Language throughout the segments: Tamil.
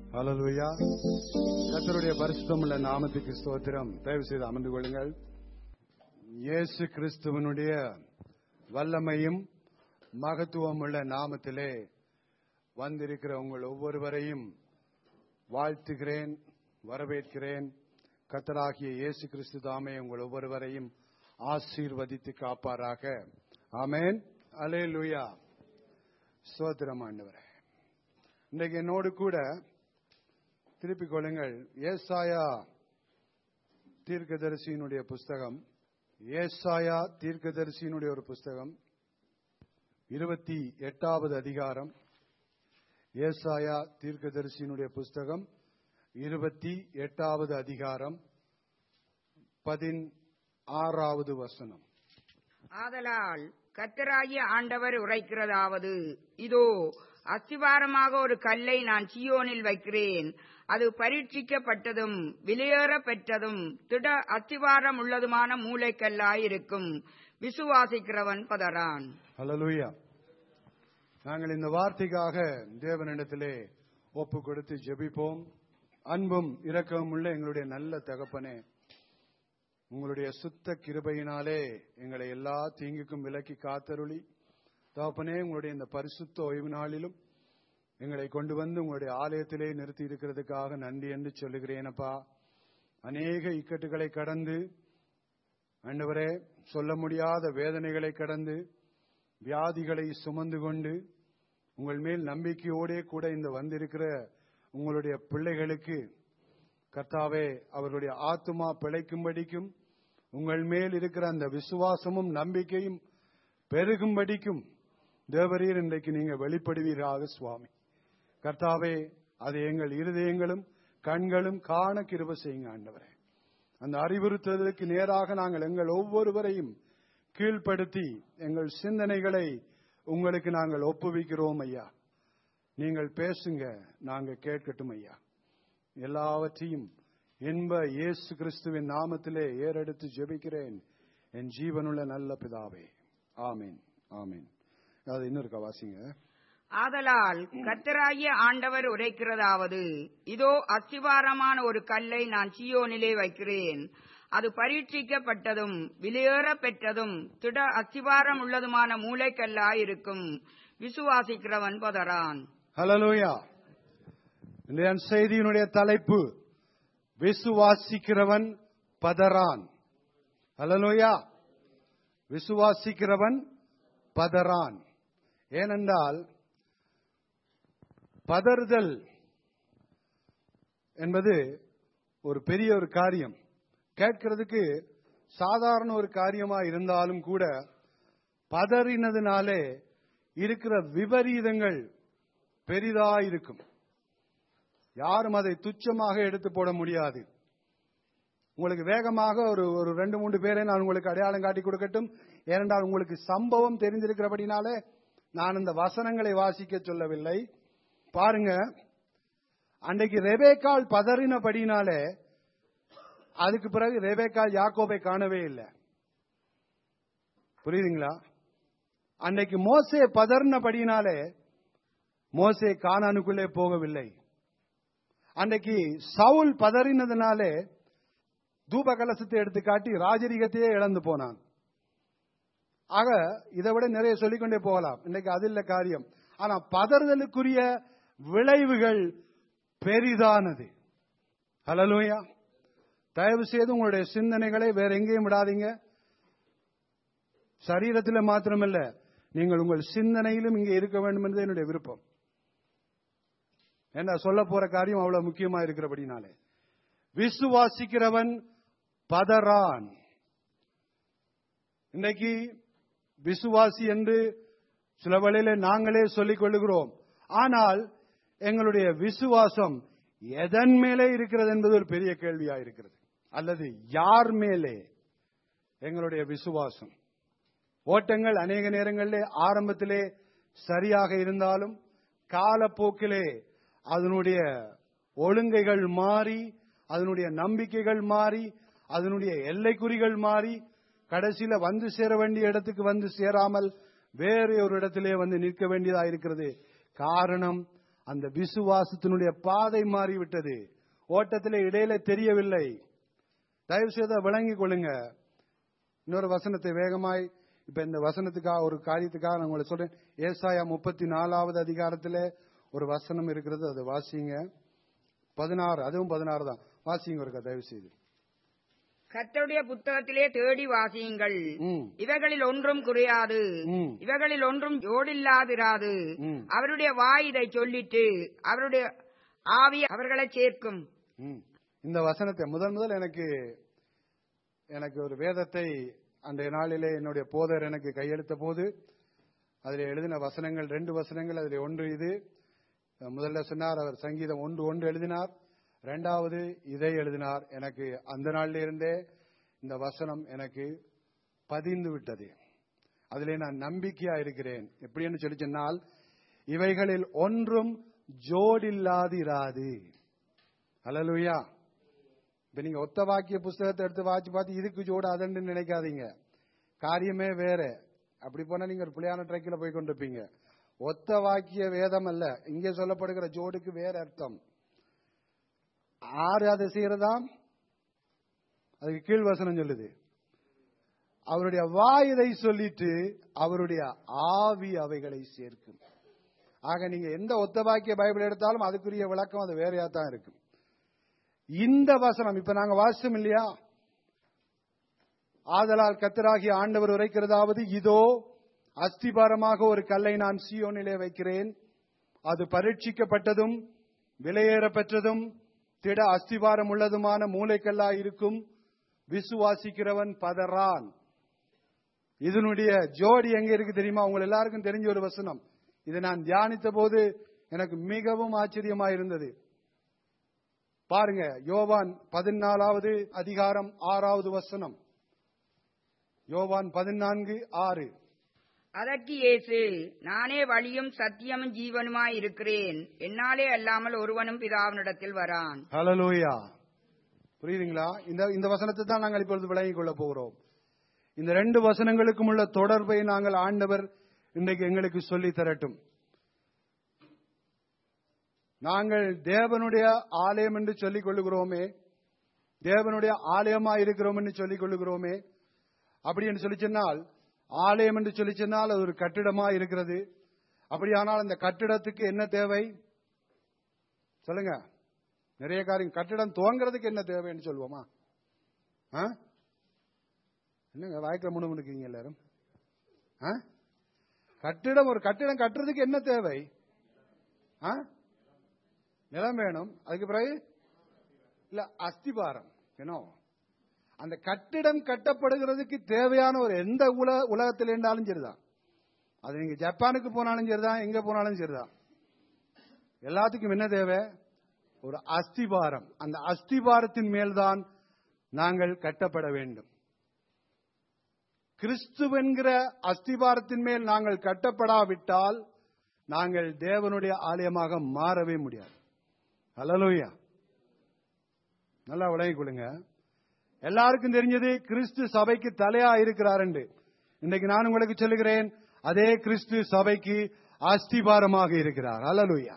ஹalleluya கர்த்தருடைய பரிசுத்தமுள்ள நாமத்துக்கு ஸ்தோத்திரம் தயவு செய்து அமர்ந்து கொள்ளுங்கள் இயேசு கிறிஸ்துவனுடைய வல்லமையும் மகத்துவமுள்ள நாமத்திலே வந்திருக்கிற உங்கள் ஒவ்வொருவரையும் வாழ்த்துகிறேன் வரவேற்கிறேன் கத்தராகிய இயேசு கிறிஸ்து தாமே உங்கள் ஒவ்வொருவரையும் ஆசீர்வதித்து காப்பாராக ஆமென் அலேலுயா ஸ்தோத்திரம் ஆண்டவரே இன்றைக்கு என்னோடு கூட திருப்பிக் கொள்ளுங்கள் ஏசாயா தீர்க்கதரிசியினுடைய புஸ்தகம் ஏசாயா தீர்க்கதரிசியினுடைய ஒரு புஸ்தகம் இருபத்தி எட்டாவது அதிகாரம் ஏசாயா தீர்க்கதரிசியினுடைய புஸ்தகம் இருபத்தி எட்டாவது அதிகாரம் பதின் ஆறாவது வசனம் ஆதலால் கத்தராகிய ஆண்டவர் உரைக்கிறதாவது இதோ அஸ்திவாரமாக ஒரு கல்லை நான் சியோனில் வைக்கிறேன் அது பரீட்சிக்கப்பட்டதும் விலையேற பெற்றதும் திட அஸ்திவாரம் உள்ளதுமான மூளைக்கல்லாயிருக்கும் விசுவாசிக்கிறவன் பதறான் ஹalleluya நாங்கள் இந்த வார்த்தைக்காக தேவனிடத்திலே ஒப்பு கொடுத்து ஜெபிப்போம் அன்பும் இரக்கமும் உள்ள எங்களுடைய நல்ல தகப்பனே உங்களுடைய சுத்த கிருபையினாலே எங்களை எல்லா தீங்குக்கும் விலக்கி காத்தருளி தகப்பனே உங்களுடைய இந்த பரிசுத்த ஓய்வு நாளிலும் எங்களை கொண்டு வந்து உங்களுடைய ஆலயத்திலே நிறுத்தி இருக்கிறதுக்காக நன்றி என்று சொல்லுகிறேனப்பா அநேக இக்கட்டுகளை கடந்து ஆண்டவரே சொல்ல முடியாத வேதனைகளை கடந்து வியாதிகளை சுமந்து கொண்டு உங்கள் மேல் நம்பிக்கையோடே கூட இந்த வந்திருக்கிற உங்களுடைய பிள்ளைகளுக்கு கர்த்தாவே அவர்களுடைய ஆத்துமா பிழைக்கும்படிக்கும் உங்கள் மேல் இருக்கிற அந்த விசுவாசமும் நம்பிக்கையும் பெருகும்படிக்கும் தேவரீர் இன்றைக்கு நீங்க வெளிப்படுவீராக சுவாமி கர்த்தாவே அது எங்கள் இருதயங்களும் கண்களும் காண கிருப செய்யுங்க ஆண்டவரே அந்த அறிவுறுத்துவதற்கு நேராக நாங்கள் எங்கள் ஒவ்வொருவரையும் கீழ்ப்படுத்தி எங்கள் சிந்தனைகளை உங்களுக்கு நாங்கள் ஒப்புவிக்கிறோம் ஐயா நீங்கள் பேசுங்க நாங்க கேட்கட்டும் ஐயா எல்லாவற்றையும் என்ப இயேசு கிறிஸ்துவின் நாமத்திலே ஏறெடுத்து ஜெபிக்கிறேன் என் ஜீவனுள்ள நல்ல பிதாவே ஆமீன் ஆமீன் அது இன்னொருக்கா வாசிங்க ஆதலால் கத்தராகிய ஆண்டவர் உரைக்கிறதாவது இதோ அஸ்திவாரமான ஒரு கல்லை நான் சியோனிலே வைக்கிறேன் அது பரீட்சிக்கப்பட்டதும் விலையேற பெற்றதும் திட அஸ்திவாரம் உள்ளதுமான மூளைக்கல்லாயிருக்கும் விசுவாசிக்கிறவன் பதறான் ஹலலூயா இன்றைய செய்தியினுடைய தலைப்பு விசுவாசிக்கிறவன் பதறான் ஹலலூயா விசுவாசிக்கிறவன் பதறான் ஏனென்றால் பதறுதல் என்பது ஒரு பெரிய ஒரு காரியம் கேட்கிறதுக்கு சாதாரண ஒரு காரியமா இருந்தாலும் கூட பதறினதுனாலே இருக்கிற விபரீதங்கள் பெரிதா இருக்கும் யாரும் அதை துச்சமாக எடுத்து போட முடியாது உங்களுக்கு வேகமாக ஒரு ஒரு ரெண்டு மூன்று பேரை நான் உங்களுக்கு அடையாளம் காட்டி கொடுக்கட்டும் ஏனென்றால் உங்களுக்கு சம்பவம் தெரிந்திருக்கிறபடினாலே நான் இந்த வசனங்களை வாசிக்க சொல்லவில்லை பாருங்க அன்றைக்கு ரெபேக்கால் பதறினபடினாலே அதுக்கு பிறகு ரெபேக்கால் யாக்கோபை காணவே இல்லை புரியுதுங்களா அன்னைக்கு மோசே பதறினபடினாலே மோசே கானானுக்குள்ளே போகவில்லை அன்னைக்கு சவுல் பதறினதுனாலே தூப கலசத்தை எடுத்து காட்டி ராஜரிகத்தையே இழந்து போனான் ஆக இதை விட நிறைய சொல்லிக்கொண்டே போகலாம் இன்னைக்கு அது இல்ல காரியம் ஆனா பதறுதலுக்குரிய விளைவுகள் பெரிதானது ஹலலூயா தயவு செய்து உங்களுடைய சிந்தனைகளை வேற எங்கேயும் விடாதீங்க சரீரத்தில் மாத்திரமல்ல நீங்கள் உங்கள் சிந்தனையிலும் இங்கே இருக்க வேண்டும் என்பது என்னுடைய விருப்பம் என்ன சொல்ல போற காரியம் அவ்வளவு முக்கியமா இருக்கிறபடினாலே விசுவாசிக்கிறவன் பதறான் இன்னைக்கு விசுவாசி என்று சில வழியில நாங்களே சொல்லிக் கொள்ளுகிறோம் ஆனால் எங்களுடைய விசுவாசம் எதன் மேலே இருக்கிறது என்பது ஒரு பெரிய கேள்வியா இருக்கிறது அல்லது யார் மேலே எங்களுடைய விசுவாசம் ஓட்டங்கள் அநேக நேரங்களிலே ஆரம்பத்திலே சரியாக இருந்தாலும் காலப்போக்கிலே அதனுடைய ஒழுங்கைகள் மாறி அதனுடைய நம்பிக்கைகள் மாறி அதனுடைய எல்லைக்குறிகள் மாறி கடைசியில வந்து சேர வேண்டிய இடத்துக்கு வந்து சேராமல் வேறு ஒரு இடத்திலே வந்து நிற்க வேண்டியதா இருக்கிறது காரணம் அந்த விசுவாசத்தினுடைய பாதை மாறிவிட்டது ஓட்டத்தில் இடையில தெரியவில்லை தயவு செய்து அதை விளங்கிக் கொள்ளுங்க இன்னொரு வசனத்தை வேகமாய் இப்ப இந்த வசனத்துக்காக ஒரு காரியத்துக்காக நான் உங்களை சொல்றேன் ஏசாயா முப்பத்தி நாலாவது அதிகாரத்துல ஒரு வசனம் இருக்கிறது அதை வாசிங்க பதினாறு அதுவும் பதினாறு தான் வாசிங்க ஒரு தயவு செய்து கர்த்தருடைய புத்தகத்திலே தேடி வாசியுங்கள் ம், இவைகளில் ஒன்றும் குறையாது ம், இவைகளில் ஒன்றும் ஜோடில்லாதிராது ம், அவருடைய வாய் இதை சொல்லிட்டு அவருடைய ஆவி அவர்களை சேர்க்கும் ம். இந்த வசனத்தை முதல் முதல் எனக்கு எனக்கு ஒரு வேதத்தை அன்றைய நாளிலே என்னுடைய போதர் எனக்கு கையெழுத்த போது அதில் எழுதின வசனங்கள் ரெண்டு வசனங்கள் அதில் ஒன்று இது முதல்ல சொன்னார் அவர் சங்கீதம் ஒன்று ஒன்று எழுதினார் ரெண்டாவது இதை எழுதினார் எனக்கு அந்த நாளில இருந்தே இந்த வசனம் எனக்கு பதிந்து விட்டது அதிலே நான் நம்பிக்கையா இருக்கிறேன் எப்படின்னு சொல்லி சொன்னால் இவைகளில் ஒன்றும் ஜோடில்லாதிராது அல்லலுயா இப்ப நீங்க ஒத்த வாக்கிய புஸ்தகத்தை எடுத்து வாசி பார்த்து இதுக்கு ஜோடு அதன்னு நினைக்காதீங்க காரியமே வேற அப்படி போனா நீங்க ஒரு புளியான ட்ரெக்கில் போய் கொண்டிருப்பீங்க ஒத்த வாக்கிய வேதம் அல்ல இங்கே சொல்லப்படுகிற ஜோடுக்கு வேற அர்த்தம் ஆறு அதை செய்யறதாம் அதுக்கு கீழ் வசனம் சொல்லுது அவருடைய வாய் இதை சொல்லிட்டு அவருடைய ஆவி அவைகளை சேர்க்கும் ஆக நீங்க எந்த ஒத்த வாக்கிய பைபிள் எடுத்தாலும் அதுக்குரிய விளக்கம் அது வேறையா தான் இருக்கும் இந்த வசனம் இப்ப நாங்க வாசிச்சோம் இல்லையா ஆதலால் கத்தராகிய ஆண்டவர் உரைக்கிறதாவது இதோ அஸ்திபாரமாக ஒரு கல்லை நான் சியோனிலே வைக்கிறேன் அது பரீட்சிக்கப்பட்டதும் விலையேற பெற்றதும் திட அஸ்திபாரம் உள்ளதுமான மூளைக்கல்லா இருக்கும் விசுவாசிக்கிறவன் பதறான் இதனுடைய ஜோடி எங்க இருக்கு தெரியுமா உங்க எல்லாருக்கும் தெரிஞ்ச ஒரு வசனம் இதை நான் தியானித்த போது எனக்கு மிகவும் ஆச்சரியமா இருந்தது பாருங்க யோவான் பதினாலாவது அதிகாரம் ஆறாவது வசனம் யோவான் பதினான்கு ஆறு அதற்கு இயேசு நானே வழியும் சத்தியமும் ஜீவனுமாய் இருக்கிறேன் என்னாலே அல்லாமல் ஒருவனும் பிதாவினிடத்தில் வரான் ஹalleluya புரியுதுங்களா இந்த இந்த வசனத்தை தான் நாங்கள் இப்பொழுது விளங்கிக் கொள்ள போகிறோம் இந்த ரெண்டு வசனங்களுக்கும் உள்ள தொடர்பை நாங்கள் ஆண்டவர் இன்றைக்கு எங்களுக்கு சொல்லி தரட்டும் நாங்கள் தேவனுடைய ஆலயம் என்று சொல்லிக் கொள்ளுகிறோமே தேவனுடைய ஆலயமா இருக்கிறோம் என்று சொல்லிக் கொள்ளுகிறோமே அப்படி என்று சொல்லி சொன்னால் ஆலயம் என்று சொல்லி சொன்னால் அது ஒரு கட்டிடமா இருக்கிறது அப்படியானால் அந்த கட்டிடத்துக்கு என்ன தேவை சொல்லுங்க நிறைய காரியம் கட்டிடம் துவங்குறதுக்கு என்ன தேவைன்னு சொல்லுவோமா ஆ? என்னங்க வாய்க்கிற முன்னு இருக்கீங்க எல்லாரும் ஆ? கட்டிடம் ஒரு கட்டிடம் கட்டுறதுக்கு என்ன தேவை ஆ? நிலம் வேணும் அதுக்கு பிறகு இல்ல அஸ்திபாரம் ஏனோ அந்த கட்டிடம் கட்டப்படுகிறதுக்கு தேவையான ஒரு எந்த உல உலகத்தில் இருந்தாலும் சரிதான் அது நீங்க ஜப்பானுக்கு போனாலும் சரிதான் எங்க போனாலும் சரிதான் எல்லாத்துக்கும் என்ன தேவை ஒரு அஸ்திபாரம் அந்த அஸ்திபாரத்தின் மேல்தான் நாங்கள் கட்டப்பட வேண்டும் கிறிஸ்துவென்கிற அஸ்திபாரத்தின் மேல் நாங்கள் கட்டப்படாவிட்டால் நாங்கள் தேவனுடைய ஆலயமாக மாறவே முடியாது ஹalleluya நல்லா விளங்கிக் கொள்ளுங்க எல்லாருக்கும் தெரிஞ்சது கிறிஸ்து சபைக்கு தலையா இருக்கிறார் என்று இன்னைக்கு நான் உங்களுக்கு சொல்லுகிறேன் அதே கிறிஸ்து சபைக்கு அஸ்திபாரமாக இருக்கிறார் ஹalleluya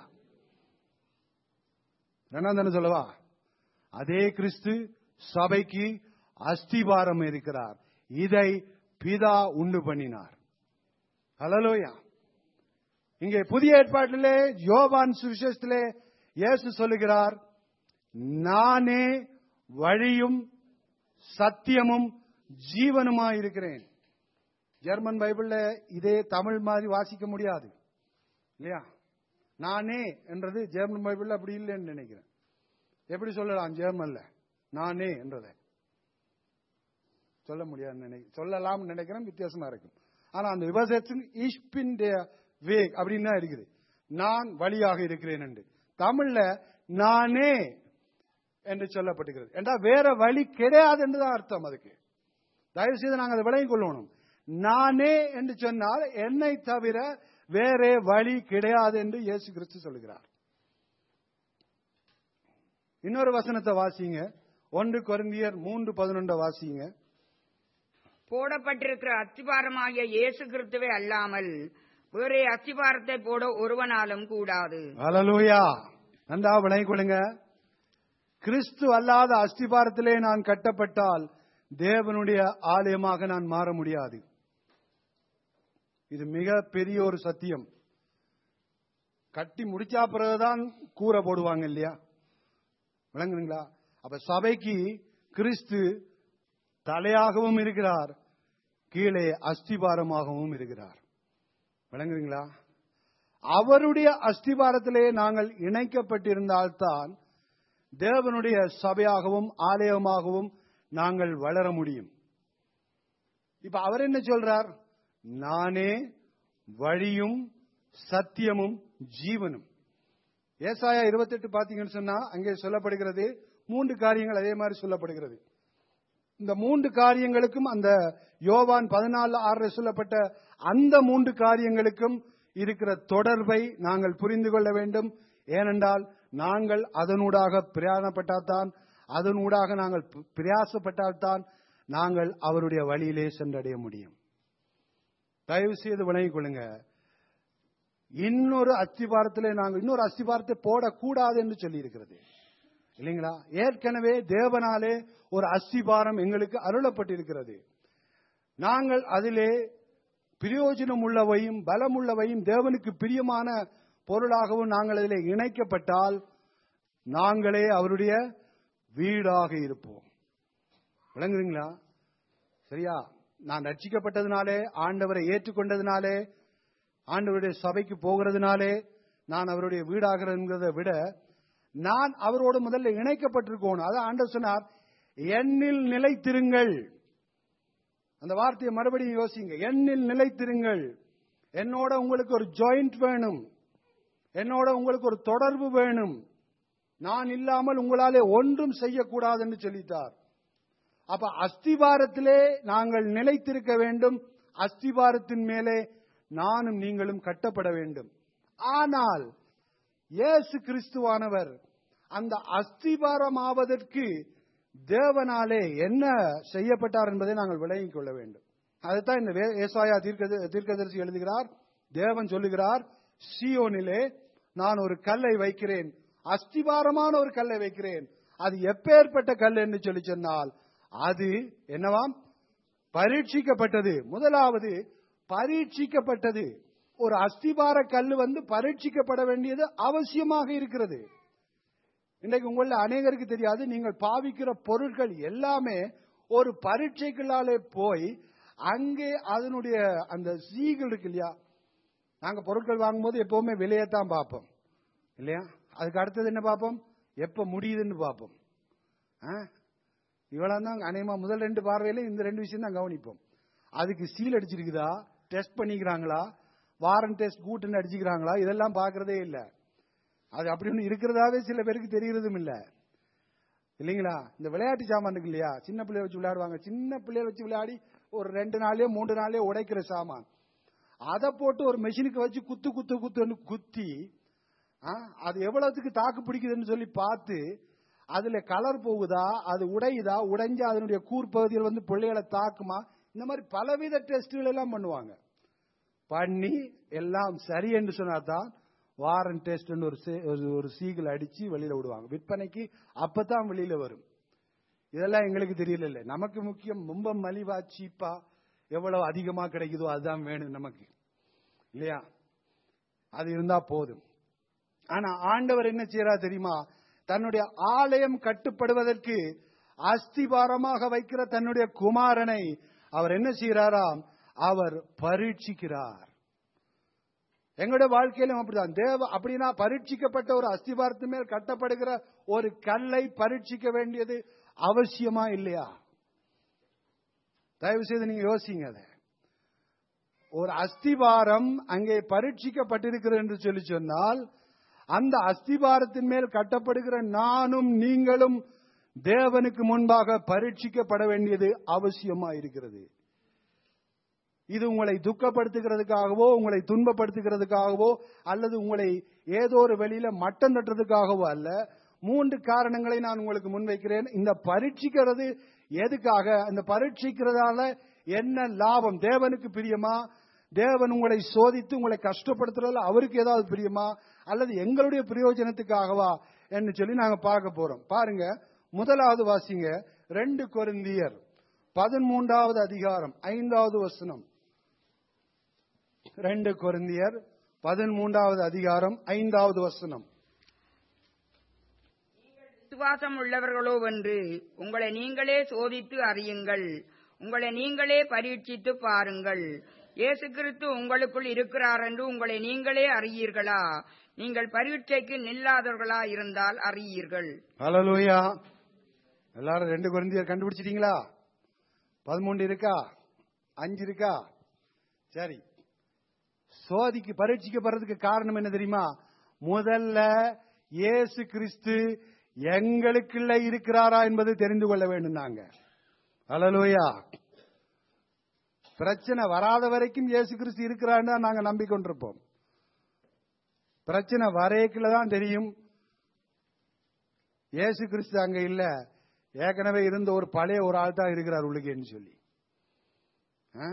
ரெண்டாம் சொல்லவா அதே கிறிஸ்து சபைக்கு அஸ்திபாரம் இருக்கிறார் இதை பிதா உண்டு பண்ணினார் ஹalleluya இங்கே புதிய ஏற்பாட்டிலே யோவான் சுவிசேஷத்திலே இயேசு சொல்லுகிறார் நானே வழியும் சத்தியமும் ஜீவனுமாய் இருக்கிறேன் ஜெர்மன் பைபிள்ல இதே தமிழ் மாதிரி வாசிக்க முடியாது இல்லையா நானே என்றது ஜெர்மன் பைபிள்ல அப்படி இல்லைன்னு நினைக்கிறேன் எப்படி சொல்லலாம் ஜெர்மன்ல நானே என்றதை சொல்ல முடியாது நினை சொல்லலாம் நினைக்கிறேன் வித்தியாசமா இருக்கும் ஆனா அந்த விவசாயத்தின் ஈஸ்பின் வேக் அப்படின்னு தான் இருக்குது நான் வழியாக இருக்கிறேன் என்று தமிழ்ல நானே என்று சொல்லப்பட்டிருக்கிறது என்றா வேற வழி கிடையாது என்றுதான் அர்த்தம் அதுக்கு தயவு செய்து நாங்கள் அதை விளங்கிக் கொள்ளணும் நானே என்று சொன்னால் என்னை தவிர வேற வழி கிடையாது என்று இயேசு கிறிஸ்து சொல்கிறார் இன்னொரு வசனத்தை வாசிங்க ஒன்று கொரிந்தியர் மூன்று பதினொன்று வாசிங்க போடப்பட்டிருக்கிற அத்திபாரமாகிய இயேசு கிறிஸ்துவே அல்லாமல் வேறே அஸ்திபாரத்தை போட ஒருவனாலும் கூடாது ஹalleluya நன்றா விளங்கிக் கொள்ளுங்க கிறிஸ்து அல்லாத அஸ்திபாரத்திலே நான் கட்டப்பட்டால் தேவனுடைய ஆலயமாக நான் மாற முடியாது இது மிக பெரிய ஒரு சத்தியம் கட்டி முடிச்சா பிறகுதான் கூரை போடுவாங்க இல்லையா விளங்குறீங்களா அப்ப சபைக்கு கிறிஸ்து தலையாகவும் இருக்கிறார் கீழே அஸ்திபாரமாகவும் இருக்கிறார் விளங்குறீங்களா அவருடைய அஸ்திபாரத்திலே நாங்கள் இணைக்கப்பட்டிருந்தால்தான் தேவனுடைய சபையாகவும் ஆலயமாகவும் நாங்கள் வளர முடியும் இப்ப அவர் என்ன சொல்றார் நானே வழியும் சத்தியமும் ஜீவனும் ஏசாயா 28 பாத்தீங்கன்னு சொன்னா அங்கே சொல்லப்படுகிறது மூன்று காரியங்கள் அதே மாதிரி சொல்லப்படுகிறது இந்த மூன்று காரியங்களுக்கும் அந்த யோவான் பதினாலு ஆறு சொல்லப்பட்ட அந்த மூன்று காரியங்களுக்கும் இருக்கிற தொடர்பை நாங்கள் புரிந்து கொள்ள வேண்டும் ஏனென்றால் நாங்கள் அதனூடாக பிரயாணப்பட்டால்தான் அதனூடாக நாங்கள் பி- பிரயாசப்பட்டால்தான் நாங்கள் அவருடைய வழியிலே சென்றடைய முடியும் தயவு செய்து விளங்கிக் கொள்ளுங்க இன்னொரு அஸ்திபாரத்திலே நாங்கள் இன்னொரு அஸ்திபாரத்தை போடக்கூடாது என்று சொல்லி இருக்கிறது இல்லைங்களா ஏற்கனவே தேவனாலே ஒரு அஸ்திபாரம் எங்களுக்கு அருளப்பட்டிருக்கிறது நாங்கள் அதிலே பிரயோஜனம் உள்ளவையும் பலமுள்ளவையும் தேவனுக்கு பிரியமான பொருளாகவும் நாங்கள் அதிலே இணைக்கப்பட்டால் நாங்களே அவருடைய வீடாக இருப்போம் விளங்குறீங்களா சரியா நான் ரட்சிக்கப்பட்டதுனாலே ஆண்டவரை ஏற்றுக்கொண்டதுனாலே ஆண்டவருடைய சபைக்கு போகிறதுனாலே நான் அவருடைய வீடாகிறத விட நான் அவரோடு முதல்ல இணைக்கப்பட்டிருக்கணும் அதான் ஆண்டவர் சொன்னார் என்னில் நிலைத்திருங்கள் அந்த வார்த்தையை மறுபடியும் யோசிங்க என்னில் நிலைத்திருங்கள் என்னோட உங்களுக்கு ஒரு ஜாயிண்ட் வேணும் என்னோட உங்களுக்கு ஒரு தொடர்பு வேணும் நான் இல்லாமல் உங்களாலே ஒன்றும் செய்யக்கூடாது என்று சொல்லித்தார் அப்ப அஸ்திபாரத்திலே நாங்கள் நிலைத்திருக்க வேண்டும் அஸ்திபாரத்தின் மேலே நானும் நீங்களும் கட்டப்பட வேண்டும் ஆனால் இயேசு கிறிஸ்துவானவர் அந்த அஸ்திபாரமாவதற்கு தேவனாலே என்ன செய்யப்பட்டார் என்பதை நாங்கள் விளங்கிக் கொள்ள வேண்டும் அதைத்தான் இந்த வே- ஏசாயா தீர்க்க தீர்க்கதரிசி எழுதுகிறார் தேவன் சொல்லுகிறார் சியோனிலே நான் ஒரு கல்லை வைக்கிறேன் அஸ்திபாரமான ஒரு கல்லை வைக்கிறேன் அது எப்பேற்பட்ட கல் என்று சொல்லி சொன்னால் அது என்னவாம் பரீட்சிக்கப்பட்டது முதலாவது பரீட்சிக்கப்பட்டது ஒரு அஸ்திபார கல் வந்து பரீட்சிக்கப்பட வேண்டியது அவசியமாக இருக்கிறது இன்றைக்கு உங்கள அநேகருக்கு தெரியாது நீங்கள் பாவிக்கிற பொருட்கள் எல்லாமே ஒரு பரீட்சைகளாலே போய் அங்கே அதனுடைய அந்த சீகள் இருக்கு இல்லையா நாங்க பொருட்கள் வாங்கும்போது எப்பவுமே விலையத்தான் பார்ப்போம் இல்லையா அதுக்கு அடுத்தது என்ன பார்ப்போம் எப்ப முடியுதுன்னு பார்ப்போம் ஆ? இவ்வளவு தான் அநேகமா முதல் ரெண்டு பார்வையில இந்த ரெண்டு விஷயம் தான் கவனிப்போம் அதுக்கு சீல் அடிச்சிருக்குதா டெஸ்ட் பண்ணிக்கிறாங்களா வாரன் டெஸ்ட் கூட்டுன்னு அடிச்சுக்கிறாங்களா இதெல்லாம் பார்க்கறதே இல்லை அது அப்படி ஒன்று இருக்கிறதாவே சில பேருக்கு தெரியறதும் இல்ல இல்லைங்களா இந்த விளையாட்டு சாமான் இருக்கு இல்லையா சின்ன பிள்ளைய வச்சு விளையாடுவாங்க சின்ன பிள்ளைய வச்சு விளையாடி ஒரு ரெண்டு நாளே மூன்று நாளே உடைக்கிற சாமான் அதை போட்டு ஒரு மெஷினுக்கு வச்சு குத்து குத்து குத்துன்னு குத்தி ஆ, அது எவ்வளவுக்கு தாக்கு பிடிக்குதுன்னு சொல்லி பார்த்து அதுல கலர் போகுதா அது உடையுதா உடைஞ்சு அதனுடைய கூர்பகுதியில் வந்து பிள்ளைகளை தாக்குமா இந்த மாதிரி பலவித டெஸ்ட்கள் எல்லாம் பண்ணுவாங்க பண்ணி எல்லாம் சரி என்று சொன்னாதான் வாரன் டெஸ்ட் ஒரு சே- ஒரு- ஒரு சீகிள் அடிச்சு வெளியில விடுவாங்க விற்பனைக்கு அப்பதான் வெளியில வரும் இதெல்லாம் எங்களுக்கு தெரியல நமக்கு முக்கியம் ரொம்ப மலிவா சீப்பா எவ்வளவு அதிகமா கிடைக்குதோ அதுதான் வேணும் நமக்கு இல்லையா அது இருந்தா போதும் ஆனா ஆண்டவர் என்ன செய்யறா தெரியுமா தன்னுடைய ஆலயம் கட்டுப்படுவதற்கு அஸ்திபாரமாக வைக்கிற தன்னுடைய குமாரனை அவர் என்ன செய்யறாராம் அவர் பரீட்சிக்கிறார் எங்களுடைய வாழ்க்கையிலும் அப்படிதான் தேவ அப்படின்னா பரீட்சிக்கப்பட்ட ஒரு அஸ்திபாரத்து மேல் கட்டப்படுகிற ஒரு கல்லை பரீட்சிக்க வேண்டியது அவசியமா இல்லையா தயவு செய்து நீங்க யோசிங்க அதை ஒரு அஸ்திபாரம் அங்கே பரீட்சிக்கப்பட்டிருக்கிறது என்று சொல்லி சொன்னால் அந்த அஸ்திபாரத்தின் மேல் கட்டப்படுகிற நானும் நீங்களும் தேவனுக்கு முன்பாக பரீட்சிக்கப்பட வேண்டியது அவசியமா இருக்கிறது இது உங்களை துக்கப்படுத்துகிறதுக்காகவோ உங்களை துன்பப்படுத்துகிறதுக்காகவோ அல்லது உங்களை ஏதோ ஒரு வெளியில மட்டம் தட்டுறதுக்காகவோ அல்ல மூன்று காரணங்களை நான் உங்களுக்கு முன்வைக்கிறேன் இந்த பரீட்சிக்கிறது எதுக்காக இந்த பரீட்சிக்கிறதால என்ன லாபம் தேவனுக்கு பிரியமா தேவன் உங்களை சோதித்து உங்களை கஷ்டப்படுத்துறதுல அவருக்கு ஏதாவது பிரியமா அல்லது எங்களுடைய பிரயோஜனத்துக்காகவா என்று சொல்லி நாங்க பார்க்க போறோம் பாருங்க முதலாவது வாசிங்க ரெண்டு கொரிந்தியர் பதிமூன்றாவது அதிகாரம் ஐந்தாவது வசனம் ரெண்டு கொரிந்தியர் பதிமூன்றாவது அதிகாரம் ஐந்தாவது வசனம் விசுவாசம் உள்ளவர்களோ வென்று உங்களை நீங்களே சோதித்து அறியுங்கள் உங்களை நீங்களே பரீட்சித்து பாருங்கள் இயேசு கிறிஸ்து உங்களுக்குள் இருக்கிறார் என்று உங்களை நீங்களே அறியீர்களா நீங்கள் பரீட்சைக்கு நில்லாதவர்களா இருந்தால் அறியீர்கள் ஹalleluya எல்லாரும் ரெண்டு குழந்தையர் கண்டுபிடிச்சிட்டீங்களா பதிமூன்று இருக்கா அஞ்சு இருக்கா சரி சோதிக்கு பரீட்சிக்கப்படுறதுக்கு காரணம் என்ன தெரியுமா முதல்ல இயேசு கிறிஸ்து எங்களுக்குள்ள இருக்கிறாரா என்பது தெரிந்து கொள்ள வேண்டும் நாங்க ஹalleluya பிரச்சனை வராத வரைக்கும் இயேசு கிறிஸ்து இருக்கிறான்னு தான் நாங்க நம்பிக்கொண்டிருப்போம் பிரச்சனை வரைக்குள்ள தான் தெரியும் இயேசு கிறிஸ்து அங்க இல்ல ஏற்கனவே இருந்த ஒரு பழைய ஒரு ஆள் தான் இருக்கிறார் உள்ளுக்கேன்னு சொல்லி ஆ?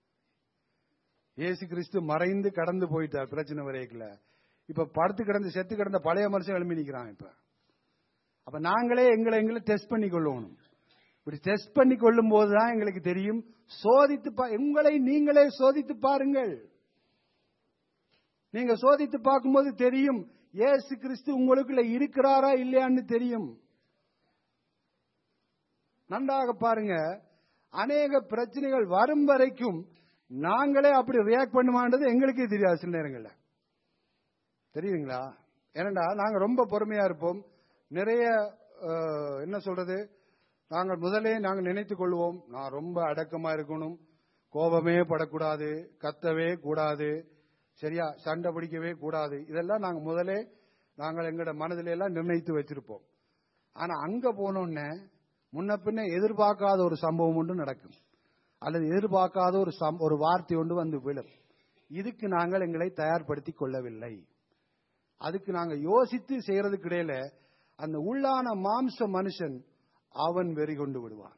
இயேசு கிறிஸ்து மறைந்து கடந்து போயிட்டார் பிரச்சனை வரைக்குள்ள இப்ப படுத்து கிடந்து செத்து கிடந்த பழைய மனுஷன் எழுப்பி நிக்கிறான் இப்ப அப்ப நாங்களே எங்களை எங்களை டெஸ்ட் பண்ணி கொள்ளணும் இப்படி டெஸ்ட் பண்ணி கொள்ளும் போதுதான் எங்களுக்கு தெரியும் சோதித்து பா- உங்களை நீங்களே சோதித்து பாருங்கள் நீங்க சோதித்து பார்க்கும்போது தெரியும் இயேசு கிறிஸ்து உங்களுக்குள்ள இருக்கிறாரா இல்லையான்னு தெரியும் நன்றாக பாருங்க அநேக பிரச்சனைகள் வரும் வரைக்கும் நாங்களே அப்படி ரியாக்ட் பண்ணுமான்றது எங்களுக்கே தெரியாது சில நேரங்கள்ல தெரியுங்களா ஏனண்டா நாங்க ரொம்ப பொறுமையா இருப்போம் நிறைய அஹ், என்ன சொல்றது நாங்கள் முதலே நாங்கள் நினைத்துக் கொள்வோம் நான் ரொம்ப அடக்கமா இருக்கணும் கோபமே படக்கூடாது கத்தவே கூடாது சரியா சண்டை பிடிக்கவே கூடாது இதெல்லாம் நாங்க முதலே நாங்கள் எங்களோட மனதில எல்லாம் நிர்ணயித்து வச்சிருப்போம் ஆனா அங்க போனோடனே முன்ன பின்ன எதிர்பார்க்காத ஒரு சம்பவம் ஒன்று நடக்கும் அல்லது எதிர்பார்க்காத ஒரு சம்- ஒரு வார்த்தை ஒன்று வந்து விழும் இதுக்கு நாங்கள் எங்களை தயார்படுத்தி கொள்ளவில்லை அதுக்கு நாங்க யோசித்து செய்யறதுக்கு இடையில அந்த உள்ளான மாம்ச மனுஷன் அவன் வெறி கொண்டு விடுவான்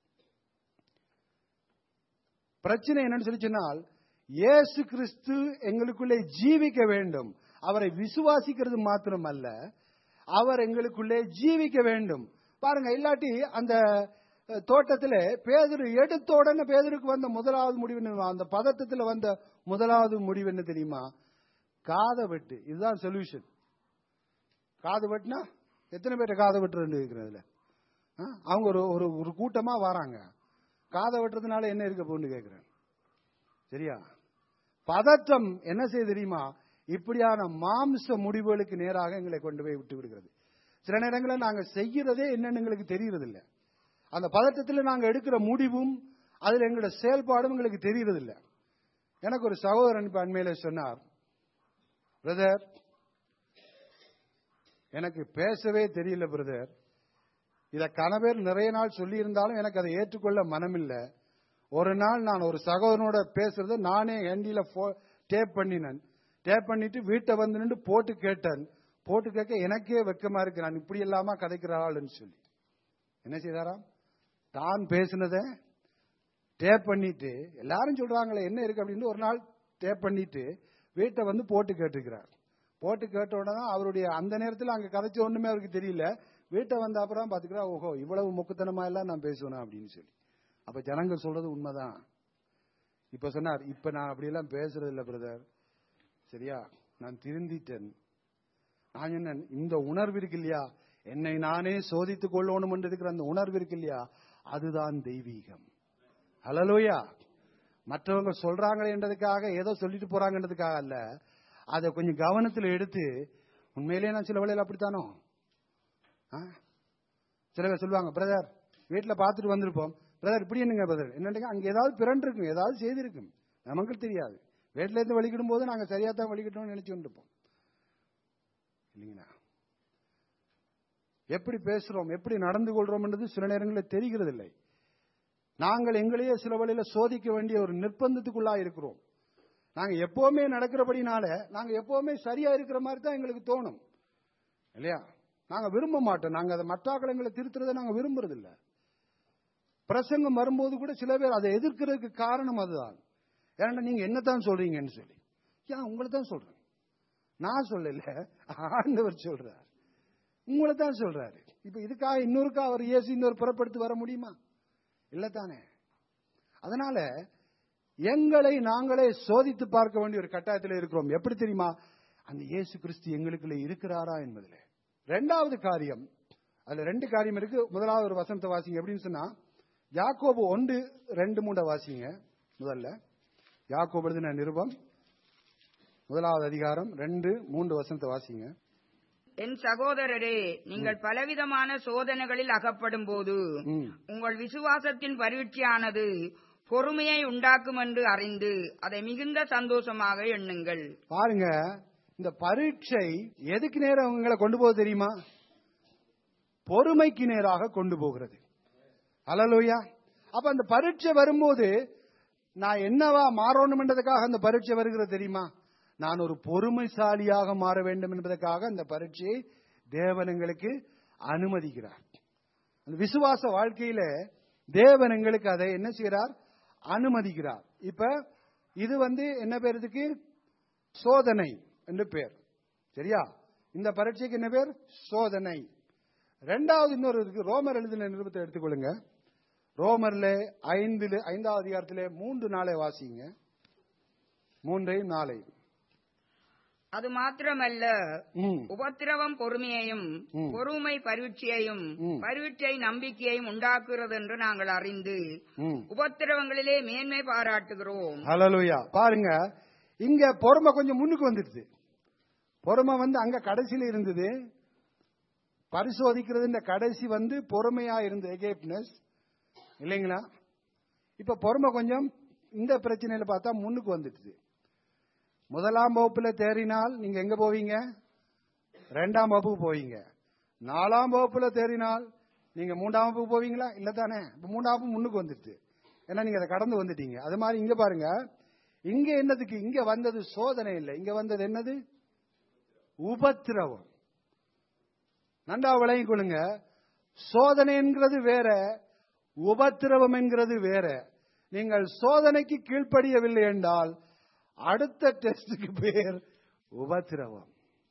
பிரச்சனை என்னன்னு சொல்லி சொன்னால் இயேசு கிறிஸ்து எங்களுக்குள்ளே ஜீவிக்க வேண்டும் அவரை விசுவாசிக்கிறது மாத்திரம் அல்ல அவர் எங்களுக்குள்ளே ஜீவிக்க வேண்டும் பாருங்க இல்லாட்டி அந்த அஹ், தோட்டத்திலே பேதுரு எடுத்த உடனே பேதுருக்கு வந்த முதலாவது முடிவு என்ன? அந்த பதட்டத்தில் வந்த முதலாவது முடிவு என்ன தெரியுமா காதை வெட்டு இதுதான் சொல்யூஷன் காது வெட்டினா எத்தனை பேர் காதை வெட்டுறது இருக்கிறதுல அவங்க ஒரு ஒரு ஒரு கூட்டமா வராங்க காதை வெட்டுறதுனால என்ன இருக்க போன்னு கேட்கிறேன் சரியா பதற்றம் என்ன செய்ய தெரியுமா இப்படியான மாம்ச முடிவுகளுக்கு நேராக எங்களை கொண்டு போய் விட்டு விடுகிறது சில நேரங்களில் நாங்க செய்யறதே என்னன்னு எங்களுக்கு தெரியறது இல்ல அந்த பதட்டத்தில் நாங்க எடுக்கிற முடிவும் அதுல எங்களோட செயல்பாடும் எங்களுக்கு தெரியறது இல்ல எனக்கு ஒரு சகோதரன் இப்ப அண்மையில சொன்னார் பிரதர் எனக்கு பேசவே தெரியல பிரதர் இத கணவர் நிறைய நாள் சொல்லி இருந்தாலும் எனக்கு அதை ஏற்றுக்கொள்ள மனமில்லை ஒரு நாள் நான் ஒரு சகோதரனோட பேசுறத நானே ஹேண்டில டேப் பண்ணினேன் டேப் பண்ணிட்டு வீட்டை வந்து நின்று போட்டு கேட்டேன் போட்டு கேட்க எனக்கே வெக்கமா இருக்கு நான் இப்படி இல்லாம கதைக்கிற ஆளுன்னு சொல்லி என்ன செய்தாராம் தான் பேசினத டேப் பண்ணிட்டு எல்லாரும் சொல்றாங்களே என்ன இருக்கு அப்படின்னு ஒரு நாள் டேப் பண்ணிட்டு வீட்டை வந்து போட்டு கேட்டுக்கிறார் போட்டு கேட்ட உடனே அவருடைய அந்த நேரத்தில் அங்க கதைச்ச ஒண்ணுமே அவருக்கு தெரியல வீட்டை வந்த அப்புறம் பாத்துக்கிறா ஓஹோ இவ்வளவு முக்குத்தனமா எல்லாம் நான் பேசுவேனா அப்படின்னு சொல்லி அப்ப ஜனங்க சொல்றது உண்மைதான் இப்ப சொன்னார் இப்ப நான் அப்படியெல்லாம் பேசுறது இல்ல பிரதர் சரியா நான் திருந்திட்டேன் நான் என்ன இந்த உணர்வு இருக்கு இல்லையா என்னை நானே சோதித்துக் கொள்ளணும் என்று இருக்கிற அந்த உணர்வு இருக்கு இல்லையா அதுதான் தெய்வீகம் ஹலலோயா மற்றவங்க சொல்றாங்களே என்றதுக்காக ஏதோ சொல்லிட்டு போறாங்கன்றதுக்காக அல்ல அதை கொஞ்சம் கவனத்தில் எடுத்து உண்மையிலேயே நான் சில வேளையில் அப்படித்தானோ ஆ? சில பேர் சொல்லுவாங்க பிரதர் வீட்டில் பார்த்துட்டு வந்திருப்போம் பிரதர் இப்படி என்னங்க பிரதர் என்னங்க அங்க ஏதாவது பிறண்டு இருக்கும் ஏதாவது செய்திருக்கும் நமக்கு தெரியாது வீட்டில இருந்து வலிக்கிடும் போது நாங்க சரியா தான் வலிக்கிட்டோம்னு நினைச்சு இருப்போம் இல்லைங்களா எப்படி பேசுறோம் எப்படி நடந்து கொள்றோம்ன்றது சில நேரங்களில் தெரிகிறது இல்லை நாங்கள் எங்களையே சில வழியில சோதிக்க வேண்டிய ஒரு நிர்பந்தத்துக்குள்ளா இருக்கிறோம் நாங்க எப்பவுமே நடக்கிறபடினால நாங்க எப்பவுமே சரியா இருக்கிற மாதிரி தான் எங்களுக்கு தோணும் இல்லையா நாங்க விரும்ப மாட்டோம் நாங்க அதை மற்றாக்கள் எங்களை திருத்துறதை நாங்க விரும்புறது இல்ல பிரசங்கம் வரும்போது கூட சில பேர் அதை எதிர்க்கிறதுக்கு காரணம் அதுதான் ஏன்னா நீங்க என்னத்தான் சொல்றீங்கன்னு சொல்லி ஏன் உங்களை தான் சொல்றேன் நான் சொல்லல ஆண்டவர் சொல்றார் உங்களை தான் சொல்றாரு இப்ப இதுக்காக இன்னொருக்கா அவர் இயேசு இன்னொரு புறப்படுத்தி வர முடியுமா இல்ல தானே அதனால எங்களை நாங்களே சோதித்து பார்க்க வேண்டிய ஒரு கட்டாயத்தில் இருக்கிறோம் எப்படி தெரியுமா அந்த இயேசு கிறிஸ்து எங்களுக்குள்ள இருக்கிறாரா என்பதில் ரெண்டாவது காரியம் அதுல ரெண்டு காரியம் இருக்கு முதலாவது ஒரு வசனத்தை வாசிங்க எப்படின்னு சொன்னா யாக்கோபு ஒன்று ரெண்டு மூண்ட வாசிங்க முதல்ல யாக்கோபு எழுதின நிருபம் முதலாவது அதிகாரம் ரெண்டு மூன்று வசனத்தை வாசிங்க என் சகோதரரே நீங்கள் பலவிதமான சோதனைகளில் அகப்படும் போது ம். உங்கள் விசுவாசத்தின் பரீட்சையானது பொறுமையை உண்டாக்கும் என்று அறிந்து அதை மிகுந்த சந்தோஷமாக எண்ணுங்கள் பாருங்க இந்த பரீட்சை எதுக்கு நேரம் உங்களை கொண்டு போக தெரியுமா பொறுமைக்கு நேராக கொண்டு போகிறது அலலோயா அப்ப அந்த பரீட்சை வரும்போது நான் என்னவா மாறணும்ன்றதுக்காக அந்த பரீட்சை வருகிறது தெரியுமா நான் ஒரு பொறுமைசாலியாக மாற வேண்டும் என்பதற்காக அந்த பரீட்சையை தேவன் எங்களுக்கு அனுமதிக்கிறார் அந்த விசுவாச வாழ்க்கையில தேவன் எங்களுக்கு அதை என்ன செய்கிறார் அனுமதிக்கிறார் இப்ப இது வந்து என்ன பேர் இதுக்கு சோதனை என்று பேர் சரியா இந்த பரீட்சைக்கு என்ன பேர் சோதனை ரெண்டாவது இன்னொரு இருக்கு ரோமர் எழுதின நிருபத்தை எடுத்துக்கொள்ளுங்க ரோமர்ல ஐந்துல ஐந்தாவது அதிகாரத்திலே மூன்று நாளை வாசிங்க மூன்றையும் நாளை அது மாத்திரமல்ல ம் உபத்திரவம் பொறுமையையும் ம். பொறுமை பரீட்சையையும் ம். பரீட்சை நம்பிக்கையையும் உண்டாக்குகிறது என்று நாங்கள் அறிந்து ம் உபத்திரவங்களிலே மேன்மை பாராட்டுகிறோம் ஹalleluya பாருங்க இங்க பொறுமை கொஞ்சம் முன்னுக்கு வந்துடுது பொறுமை வந்து அங்க கடைசியில இருந்தது பரிசோதிக்கிறது இந்த கடைசி வந்து பொறுமையா இருந்தது எகேப்னஸ் இல்லைங்களா இப்ப பொறுமை கொஞ்சம் இந்த பிரச்சனையில பார்த்தா முன்னுக்கு வந்துடுது முதலாம் வகுப்புல தேறினால் நீங்க எங்க போவீங்க ரெண்டாம் வகுப்புக்கு போவீங்க நாலாம் வகுப்புல தேறினால் நீங்க மூன்றாம் வகுப்புக்கு போவீங்களா இல்ல தானே இப்ப மூன்றாம் வகுப்பு முன்னுக்கு வந்துடுது ஏன்னா நீங்க அதை கடந்து வந்துட்டீங்க அது மாதிரி இங்க பாருங்க இங்க என்னதுக்கு இங்க வந்தது சோதனை இல்லை இங்க வந்தது என்னது உபத்திரவம் நன்றா விளங்கிக் கொள்ளுங்க சோதனை என்கிறது வேற உபத்திரவம் என்கிறது வேற நீங்கள் சோதனைக்கு கீழ்ப்படியவில்லை என்றால் அடுத்த டெஸ்டுக்கு பேர் உபத்திரவம்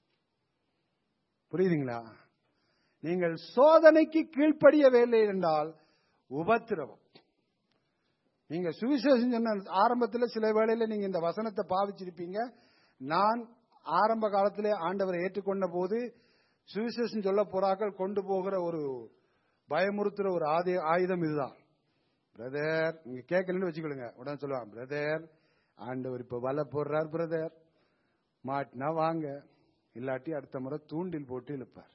புரியுதுங்களா நீங்கள் சோதனைக்கு கீழ்ப்படியவில்லை என்றால் உபத்திரவம் நீங்க சுவிசேஷம் சொன்ன ஆரம்பத்தில் சில வேளையில நீங்க இந்த வசனத்தை பாவிச்சிருப்பீங்க நான் ஆரம்ப காலத்திலே ஆண்டவரை ஏற்றுக்கொண்ட போது சுவிசேஷம் சொல்ல போறாக்கள் கொண்டு போகிற ஒரு பயமுறுத்துற ஒரு ஆதி ஆயுதம் இதுதான் பிரதர் நீங்க கேட்கலன்னு வச்சுக்கொள்ளுங்க உடனே சொல்லுவாங்க பிரதர் ஆண்டவர் இப்ப வலை போடுறார் பிரதர் மாட்டினா வாங்க இல்லாட்டி அடுத்த முறை தூண்டில் போட்டு இழுப்பார்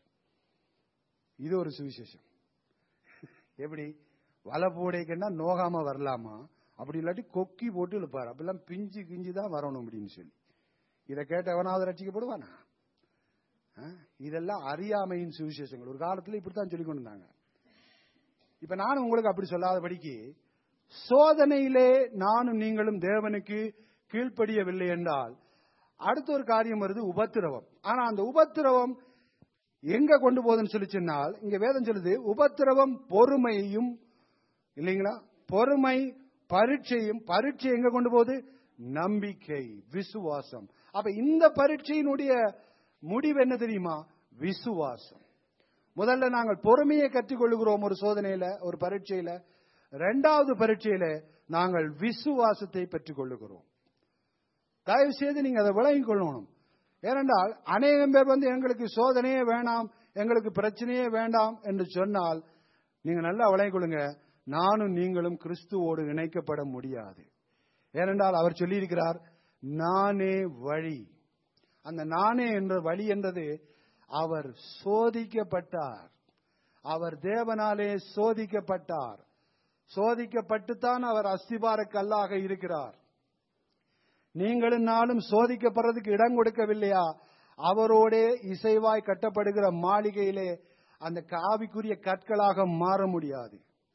இது ஒரு சுவிசேஷம் எப்படி வலை போடைக்கன்னா நோகாம வரலாமா அப்படி இல்லாட்டி கொக்கி போட்டு இழுப்பார் அப்பெல்லாம் பிஞ்சு கிஞ்சு தான் வரணும் அப்படின்னு சொல்லி இதை கேட்டவனாவது ரட்சிக்கப்படுவானா ஆ? இதெல்லாம் அறியாமையின் சுவிசேஷங்கள் ஒரு காலத்துல இப்படித்தான் சொல்லி கொண்டு இருந்தாங்க இப்ப நானும் உங்களுக்கு அப்படி சொல்லாதபடிக்கு சோதனையிலே நானும் நீங்களும் தேவனுக்கு கீழ்ப்படியவில்லை என்றால் அடுத்த ஒரு காரியம் வருது உபத்திரவம் ஆனா அந்த உபத்திரவம் எங்க கொண்டு போகுதுன்னு சொல்லி சொன்னால் இங்க வேதம் சொல்லுது உபத்திரவம் பொறுமையும் இல்லைங்களா பொறுமை பரீட்சையும் பரீட்சை எங்க கொண்டு போகுது நம்பிக்கை விசுவாசம் அப்ப இந்த பரீட்சையினுடைய முடிவு என்ன தெரியுமா விசுவாசம் முதல்ல நாங்கள் பொறுமையை கற்றுக்கொள்கிறோம் ஒரு சோதனையில ஒரு பரீட்சையில இரண்டாவது பரீட்சையில நாங்கள் விசுவாசத்தை பெற்றுக் கொள்ளுகிறோம் தயவு செய்து நீங்க அதை விளங்கிக் கொள்ளணும் ஏனென்றால் அநேகம் பேர் வந்து எங்களுக்கு சோதனையே வேண்டாம் எங்களுக்கு பிரச்சனையே வேண்டாம் என்று சொன்னால் நீங்க நல்லா விளங்கிக் கொள்ளுங்க நானும் நீங்களும் கிறிஸ்துவோடு இணைக்கப்பட முடியாது ஏனென்றால் அவர் சொல்லியிருக்கிறார் நானே வழி அந்த நானே என்ற வழி என்றது அவர் சோதிக்கப்பட்டார் அவர் தேவனாலே சோதிக்கப்பட்டார் சோதிக்கப்பட்டுத்தான் அவர் அஸ்திபார கல்லாக இருக்கிறார் நீங்களும் நானும் சோதிக்கப்படுறதுக்கு இடம் கொடுக்கவில்லையா அவரோடே இசைவாய் கட்டப்படுகிற மாளிகையிலே அந்த காவிக்குரிய கற்களாக மாற முடியாது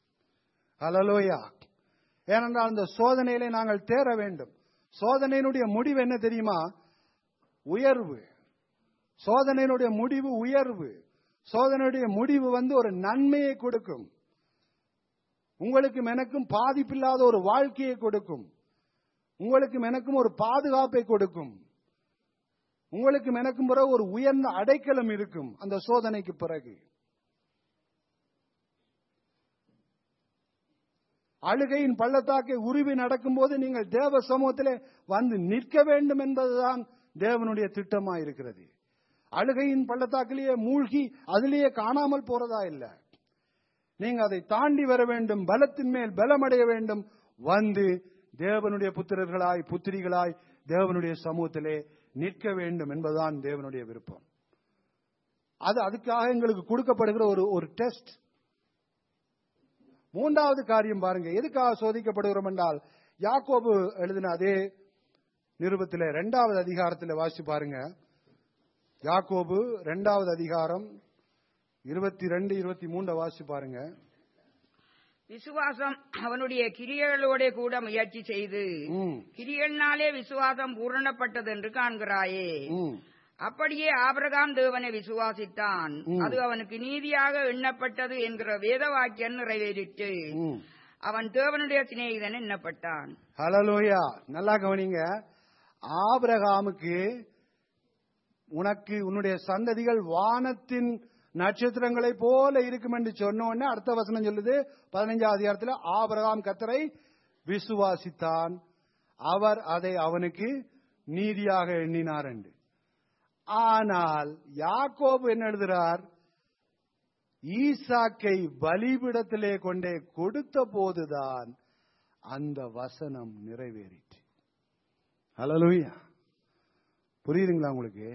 ஹலலோயா ஏனென்றால் அந்த சோதனையிலே நாங்கள் தேர வேண்டும் சோதனையினுடைய முடிவு என்ன தெரியுமா உயர்வு சோதனையினுடைய முடிவு உயர்வு சோதனையுடைய முடிவு வந்து ஒரு நன்மையை கொடுக்கும் உங்களுக்கும் எனக்கும் பாதிப்பில்லாத ஒரு வாழ்க்கையை கொடுக்கும் உங்களுக்கும் எனக்கும் ஒரு பாதுகாப்பை கொடுக்கும் உங்களுக்கும் எனக்கும் பிறகு ஒரு உயர்ந்த அடைக்கலம் இருக்கும் அந்த சோதனைக்கு பிறகு அழுகையின் பள்ளத்தாக்கை உருவி நடக்கும்போது நீங்கள் தேவ சமூகத்திலே வந்து நிற்க வேண்டும் என்பதுதான் தேவனுடைய திட்டமா இருக்கிறது அழுகையின் பள்ளத்தாக்கிலேயே மூழ்கி அதிலேயே காணாமல் போறதா இல்ல நீங்க அதை தாண்டி வர வேண்டும் பலத்தின் மேல் பலமடைய வேண்டும் வந்து தேவனுடைய புத்திரர்களாய் புத்திரிகளாய் தேவனுடைய சமூகத்திலே நிற்க வேண்டும் என்பதுதான் தேவனுடைய விருப்பம் அது அதுக்காக எங்களுக்கு கொடுக்கப்படுகிற ஒரு ஒரு டெஸ்ட் மூன்றாவது காரியம் பாருங்க எதுக்காக சோதிக்கப்படுகிறோம் என்றால் யாக்கோபு எழுதின அதே நிருபத்திலே இரண்டாவது அதிகாரத்தில் வாசிச்சு பாருங்க யாக்கோபு இரண்டாவது அதிகாரம் இருபத்தி ரெண்டு இருபத்தி மூன்றை வாசிச்சு பாருங்க விசுவாசம் அவனுடைய கிரியைகளோட கூட முயற்சி செய்து ம், கிரியல்னாலே விசுவாசம் பூரணப்பட்டது என்று காண்கிறாயே ம். அப்படியே ஆபிரகாம் தேவனை விசுவாசித்தான் ம். அது அவனுக்கு நீதியாக எண்ணப்பட்டது என்கிற வேத வாக்கியம் நிறைவேறிட்டு ம். அவன் தேவனுடைய சிநேகிதன் எண்ணப்பட்டான் ஹalleluya நல்லா கவனிங்க ஆபிரகாமுக்கு உனக்கு உன்னுடைய சந்ததிகள் வானத்தின் நட்சத்திரங்களை போல இருக்கும் என்று சொன்ன உடனே அடுத்த வசனம் சொல்லுது பதினைஞ்சாவது அதிகாரத்தில் ஆபிரகாம் கத்தரை விசுவாசித்தான் அவர் அதை அவனுக்கு நீதியாக எண்ணினார் என்று ஆனால் யாக்கோபு என்ன எழுதுகிறார் ஈசாக்கை பலிபிடத்திலே கொண்டே கொடுத்த போதுதான் அந்த வசனம் நிறைவேறிற்று ஹalleluya புரியுதுங்களா உங்களுக்கு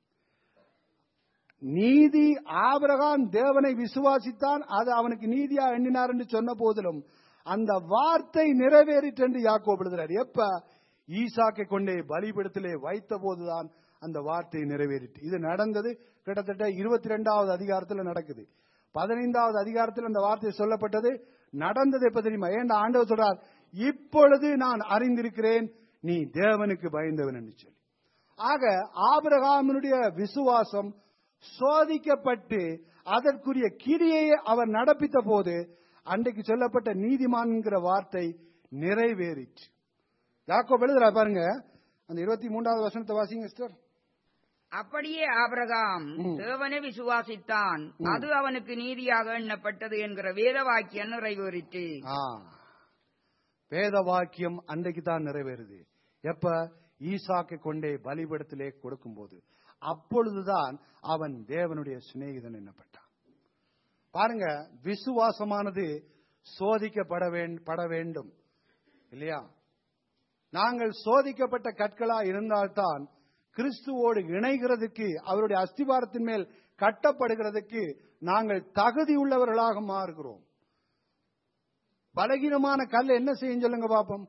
நீதி ஆபிரகாம் தேவனை விசுவாசித்தான் அது அவனுக்கு நீதியா எண்ணினார் என்று சொன்ன போதிலும் அந்த வார்த்தை நிறைவேறிற்று என்று யாக்கோபு எழுதுறார் எப்ப ஈசாக்கை கொண்டே பலிபிடத்திலே வைத்த போதுதான் அந்த வார்த்தை நிறைவேறிற்று இது நடந்தது கிட்டத்தட்ட இருபத்தி ரெண்டாவது அதிகாரத்தில் நடக்குது பதினைந்தாவது அதிகாரத்தில் அந்த வார்த்தை சொல்லப்பட்டது நடந்தது எப்ப தெரியுமா ஏன் ஆண்டவர் சொல்றார் இப்பொழுது நான் அறிந்திருக்கிறேன் நீ தேவனுக்கு பயந்தவன் என்று சொல்லி ஆக ஆபிரகாமினுடைய விசுவாசம் சோதிக்கப்பட்டு அதற்குரிய கிரியையை அவர் நடப்பித்த போது அன்றைக்கு சொல்லப்பட்ட நீதிமான்கிற வார்த்தை நிறைவேறிற்று யாக்கோப் எழுதுறா பாருங்க அந்த இருபத்தி மூன்றாவது வசனத்தை வாசிங்க சிஸ்டர் அப்படியே ஆபிரகாம் ம். தேவனை விசுவாசித்தான் அது அவனுக்கு நீதியாக எண்ணப்பட்டது என்கிற வேத வாக்கியம் நிறைவேறிட்டு ஆ. வேத வாக்கியம் அன்றைக்கு தான் நிறைவேறுது எப்ப ஈசாக்கை கொண்டே பலிபடத்திலே கொடுக்கும்போது அப்பொழுதுதான் அவன் தேவனுடைய சிநேகிதன் என்னப்பட்டான் பாருங்க விசுவாசமானது சோதிக்கப்பட வேண்- பட வேண்டும் இல்லையா நாங்கள் சோதிக்கப்பட்ட கற்களா இருந்தால்தான் கிறிஸ்துவோடு இணைகிறதுக்கு அவருடைய அஸ்திவாரத்தின் மேல் கட்டப்படுகிறதுக்கு நாங்கள் தகுதி உள்ளவர்களாக மாறுகிறோம் பலகீனமான கல் என்ன செய்யும் சொல்லுங்க பாப்போம்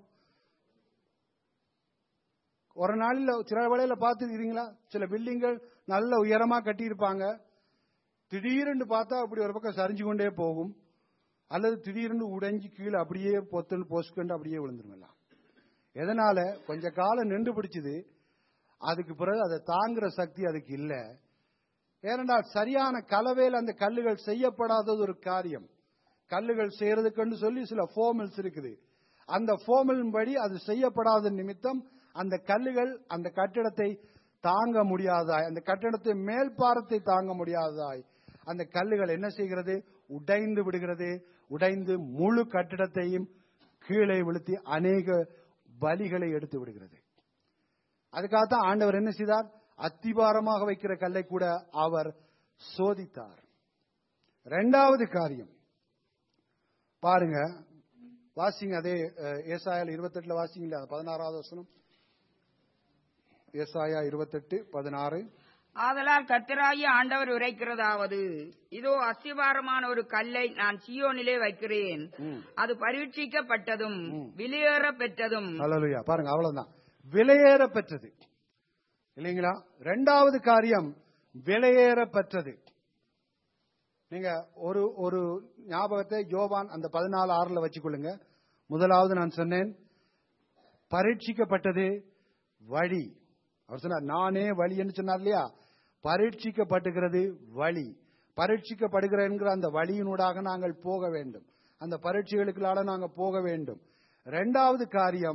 ஒரு நாளில் சில வேளையில பார்த்துருக்கிறீங்களா சில பில்டிங்கள் நல்ல உயரமா கட்டியிருப்பாங்க திடீரென்று பார்த்தா அப்படி ஒரு பக்கம் சரிஞ்சு கொண்டே போகும் அல்லது திடீரென்று உடைஞ்சு கீழே அப்படியே பொத்துன்னு பொசுக்கண்டு அப்படியே விழுந்துருங்கலாம் எதனால கொஞ்ச காலம் நின்று பிடிச்சது அதுக்கு பிறகு அதை தாங்குற சக்தி அதுக்கு இல்லை ஏனென்றால் சரியான கலவையில் அந்த கல்லுகள் செய்யப்படாதது ஒரு காரியம் கல்லுகள் செய்யறதுக்குன்னு சொல்லி சில ஃபோமில்ஸ் இருக்குது அந்த ஃபோமிலின் படி அது செய்யப்படாத நிமித்தம் அந்த கல்லுகள் அந்த கட்டிடத்தை தாங்க முடியாதாய் அந்த கட்டிடத்தை மேல்பாரத்தை தாங்க முடியாதாய் அந்த கல்லுகள் என்ன செய்கிறது உடைந்து விடுகிறது உடைந்து முழு கட்டிடத்தையும் கீழே விழுத்தி அநேக பலிகளை எடுத்து விடுகிறது அதுக்காகத்தான் ஆண்டவர் என்ன செய்தார் அத்திபாரமாக வைக்கிற கல்லை கூட அவர் சோதித்தார் இரண்டாவது காரியம் பாருங்க வாசிங்க அதே அஹ், ஏசாயால இருபத்தெட்டுல வாசிங்களா பதினாறாவது வசனம் ஏசாயா இருபத்தெட்டு பதினாறு ஆதலால் கர்த்தராகிய ஆண்டவர் உரைக்கிறதாவது இதோ அஸ்திவாரமான ஒரு கல்லை நான் சியோனிலே வைக்கிறேன் ம். அது பரீட்சிக்கப்பட்டதும் வெளியேற பெற்றதும் ஹalleluya பாருங்க அவ்வளவுதான் விலையேற பெற்றது இல்லைங்களா இரண்டாவது காரியம் விலையேற பெற்றது நீங்க ஒரு ஒரு ஞாபகத்தை யோவான் அந்த பதினாலு ஆறுல வச்சுக்கொள்ளுங்க முதலாவது நான் சொன்னேன் பரீட்சிக்கப்பட்டது வழி அவர் சொன்னார் நானே வழி என்று சொன்னார் இல்லையா பரீட்சிக்கப்பட்டுகிறது வழி பரீட்சிக்கப்படுகிற என்கிற அந்த வழியினூடாக நாங்கள் போக வேண்டும் அந்த பரீட்சைகளுக்குள்ளால நாங்கள் போக வேண்டும் இரண்டாவது காரியம்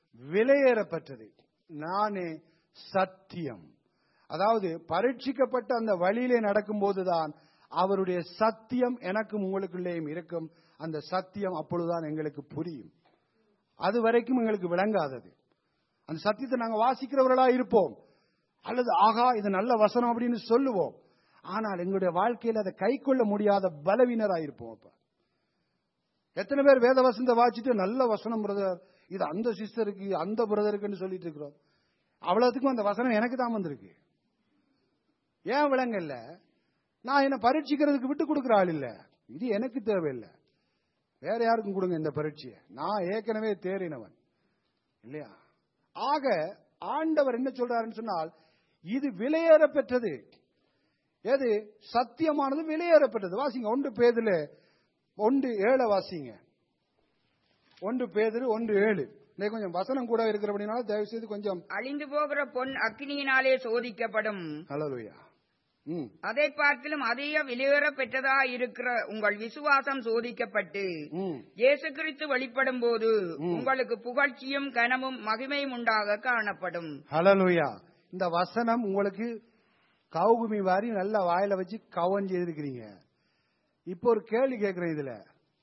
விலையேறப்பட்டது நானே சத்தியம் அதாவது பரீட்சிக்கப்பட்ட அந்த வழியிலே நடக்கும்போதுதான் அவருடைய சத்தியம் எனக்கும் உங்களுக்குள்ளேயும் இருக்கும் அந்த சத்தியம் அப்பொழுதுதான் எங்களுக்கு புரியும் அது வரைக்கும் எங்களுக்கு விளங்காதது அந்த சத்தியத்தை நாங்க வாசிக்கிறவர்களா இருப்போம் அல்லது ஆகா இது நல்ல வசனம் அப்படின்னு சொல்லுவோம் ஆனால் எங்களுடைய வாழ்க்கையில் அதை கை கொள்ள முடியாத பலவீனரா இருப்போம் அப்ப எத்தனை பேர் வேத வசனத்தை வாசிட்டு நல்ல வசனம் பிரதர் இது அந்த சிஸ்டருக்கு அந்த பிரதருக்குன்னு சொல்லிட்டு இருக்கிறோம் அவ்வளவுக்கும் அந்த வசனம் எனக்கு தான் வந்திருக்கு ஏன் விளங்கல்ல நான் என்ன பரீட்சிக்கிறதுக்கு விட்டு கொடுக்குற ஆள் இல்ல இது எனக்கு தேவையில்லை வேற யாருக்கும் கொடுங்க இந்த பரீட்சையை நான் ஏற்கனவே தேறினவன் இல்லையா ஆக ஆண்டவர் என்ன சொல்றாருன்னு சொன்னால் இது விலையேற பெற்றது எது சத்தியமானது விலையேற பெற்றது வாசிங்க ஒன்று பேதுல ஒன்று ஏழை வாசிங்க ஒன்று பேதுரு ஒன்று ஏழு இன்னைக்கு கொஞ்சம் வசனம் கூட இருக்கிறபடினால தயவு செய்து கொஞ்சம் அழிந்து போகிற பொன் அக்கினியினாலே சோதிக்கப்படும் ஹalleluya ம் அதை பார்க்கிலும் அதிக விலையேற பெற்றதா இருக்கிற உங்கள் விசுவாசம் சோதிக்கப்பட்டு ம் இயேசு கிறிஸ்து வெளிப்படும் போது உங்களுக்கு புகழ்ச்சியும் கனமும் மகிமையும் உண்டாக காணப்படும் ஹalleluya இந்த வசனம் உங்களுக்கு கவுகுமி வாரி நல்ல வாயில வச்சு கவன் செய்திருக்கிறீங்க இப்போ ஒரு கேள்வி கேட்கிறேன் இதுல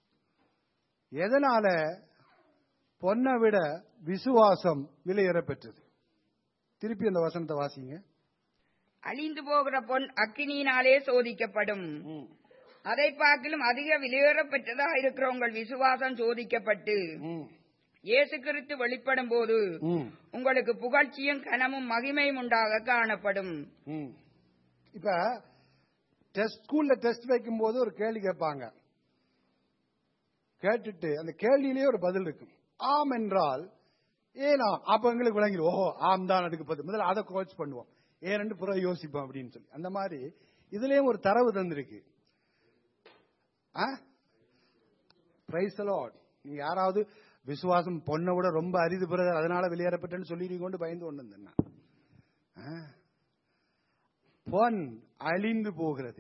எதனால பொன்னை விட விசுவாசம் விலையேற பெற்றது திருப்பி அந்த வசனத்தை வாசிங்க அழிந்து போகிற பொன் அக்கினியினாலே சோதிக்கப்படும் அதை பார்க்கிலும் அதிக விலையேற பெற்றதா இருக்கிற உங்கள் விசுவாசம் சோதிக்கப்பட்டு ம், இயேசு கிறிஸ்து வெளிப்படும் போது ம், உங்களுக்கு புகழ்ச்சியும் கனமும் மகிமையும் உண்டாக காணப்படும் ம். இப்ப டெஸ்ட் ஸ்கூல்ல டெஸ்ட் வைக்கும் போது ஒரு கேள்வி கேட்பாங்க கேட்டுட்டு அந்த கேள்வியிலேயே ஒரு பதில் இருக்கும் ஆம் என்றால் ஏனா அப்ப எங்களுக்கு விளங்கிடும் ஓஹோ ஆம் தான் அதுக்கு பதில் முதல்ல அதை கோச் பண்ணுவோம் ஏனென்று பிறகு யோசிப்போம் அப்படின்னு சொல்லி அந்த மாதிரி இதுலயும் ஒரு தரவு தந்திருக்கு பிரைஸ் லார்ட் நீங்க யாராவது விசுவாசம் பொண்ணை விட ரொம்ப அரிது பிரதர் அதனால வெளியேறப்பட்டேன்னு சொல்லி கொண்டு பயந்து கொண்டு வந்தேன் நான். ஆ? பொன் அழிந்து போகிறது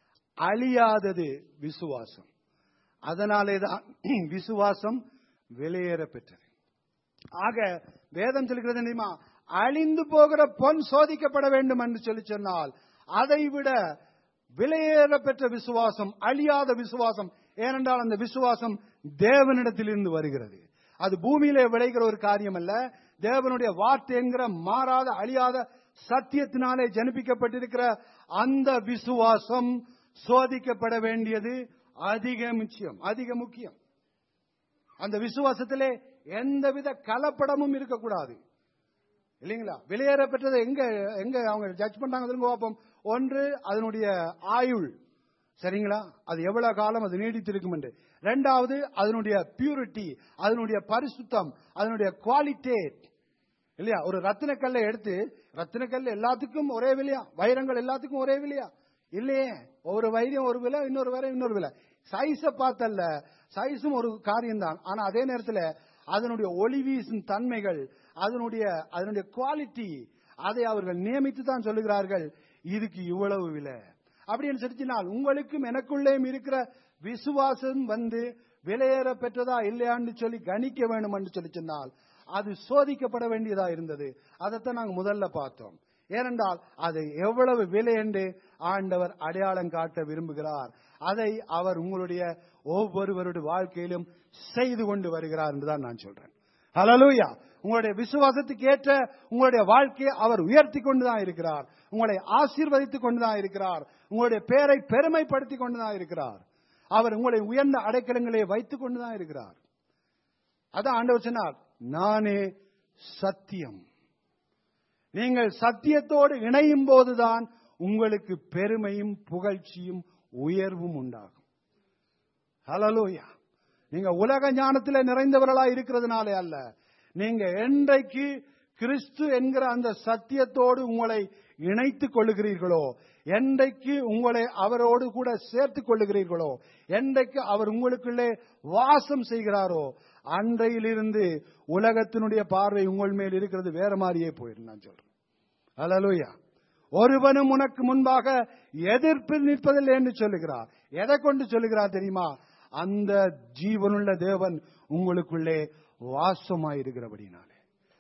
அழியாதது விசுவாசம் அதனாலே தான் விசுவாசம் வெளியேற பெற்றது ஆக வேதம் சொல்கிறது தெரியுமா அழிந்து போகிற பொன் சோதிக்கப்பட வேண்டும் என்று சொல்லி சொன்னால் அதை விட விலையேற பெற்ற விசுவாசம் அழியாத விசுவாசம் ஏனென்றால் அந்த விசுவாசம் தேவனிடத்திலிருந்து வருகிறது அது பூமியிலே விளைகிற ஒரு காரியம் அல்ல தேவனுடைய வார்த்தை என்கிற மாறாத அழியாத சத்தியத்தினாலே ஜனிப்பிக்கப்பட்டிருக்கிற அந்த விசுவாசம் சோதிக்கப்பட வேண்டியது அதிக முக்கியம் அதிக முக்கியம் அந்த விசுவாசத்திலே எந்தவித கலப்படமும் இருக்கக்கூடாது இல்லைங்களா வெளியேற பெற்றதை எங்க எங்க அவங்க ஜட்ஜ் பண்ணாங்க சொல்லுங்க பார்ப்போம் ஒன்று அதனுடைய ஆயுள் சரிங்களா அது எவ்வளவு காலம் அது நீடித்திருக்கும் என்று ரெண்டாவது அதனுடைய பியூரிட்டி அதனுடைய பரிசுத்தம் அதனுடைய குவாலிட்டேட் இல்லையா ஒரு ரத்தினக்கல்லை எடுத்து ரத்தினக்கல் எல்லாத்துக்கும் ஒரே விலையா வைரங்கள் எல்லாத்துக்கும் ஒரே விலையா இல்லையே ஒரு வைரம் ஒரு விலை இன்னொரு வைரம் இன்னொரு விலை சைஸ பார்த்தல்ல சைஸும் ஒரு காரியம் தான் ஆனா அதே நேரத்தில் அதனுடைய ஒளி வீசும் தன்மைகள் அதனுடைய அதனுடைய குவாலிட்டி அதை அவர்கள் நியமித்து தான் சொல்லுகிறார்கள் இதுக்கு இவ்வளவு விலை அப்படின்னு சொல்லிச்சினால் உங்களுக்கும் எனக்குள்ளேயும் இருக்கிற விசுவாசம் வந்து விலையேற பெற்றதா இல்லையான்னு சொல்லி கணிக்க வேண்டும் என்று சொல்லி சொன்னால் அது சோதிக்கப்பட வேண்டியதா இருந்தது அதைத்தான் நாங்க முதல்ல பார்த்தோம் ஏனென்றால் அது எவ்வளவு விலை என்று ஆண்டவர் அடையாளம் காட்ட விரும்புகிறார் அதை அவர் உங்களுடைய ஒவ்வொருவருடைய வாழ்க்கையிலும் செய்து கொண்டு வருகிறார் என்றுதான் நான் சொல்றேன் ஹalleluya உங்களுடைய விசுவாசத்துக்கு ஏற்ற உங்களுடைய வாழ்க்கையை அவர் உயர்த்தி கொண்டுதான் இருக்கிறார் உங்களை ஆசீர்வதித்துக் கொண்டுதான் இருக்கிறார் உங்களுடைய பேரை பெருமைப்படுத்தி கொண்டுதான் இருக்கிறார் அவர் உங்களை உயர்ந்த அடைக்கலங்களை வைத்துக் கொண்டுதான் இருக்கிறார் அதான் ஆண்டவர் சொன்னார் நானே சத்தியம் நீங்கள் சத்தியத்தோடு இணையும் போதுதான் உங்களுக்கு பெருமையும் புகழ்ச்சியும் உயர்வும் உண்டாகும் ஹalleluya நீங்க உலக ஞானத்தில் நிறைந்தவர்களா இருக்கிறதுனாலே அல்ல நீங்க என்றைக்கு கிறிஸ்து என்கிற அந்த சத்தியத்தோடு உங்களை இணைத்துக் கொள்ளுகிறீர்களோ என்றைக்கு உங்களை அவரோடு கூட சேர்த்துக் கொள்ளுகிறீர்களோ என்றைக்கு அவர் உங்களுக்குள்ளே வாசம் செய்கிறாரோ அன்றையிலிருந்து உலகத்தினுடைய பார்வை உங்கள் மேல் இருக்கிறது வேற மாதிரியே போயிடும் நான் சொல்றேன் ஹalleluya ஒருவனும் உனக்கு முன்பாக எதிர்ப்பு நிற்பதில்லை என்று சொல்லுகிறார் எதை கொண்டு சொல்லுகிறார் தெரியுமா அந்த ஜீவனுள்ள தேவன் உங்களுக்குள்ளே வாசமாயிருக்கிறபடினாலே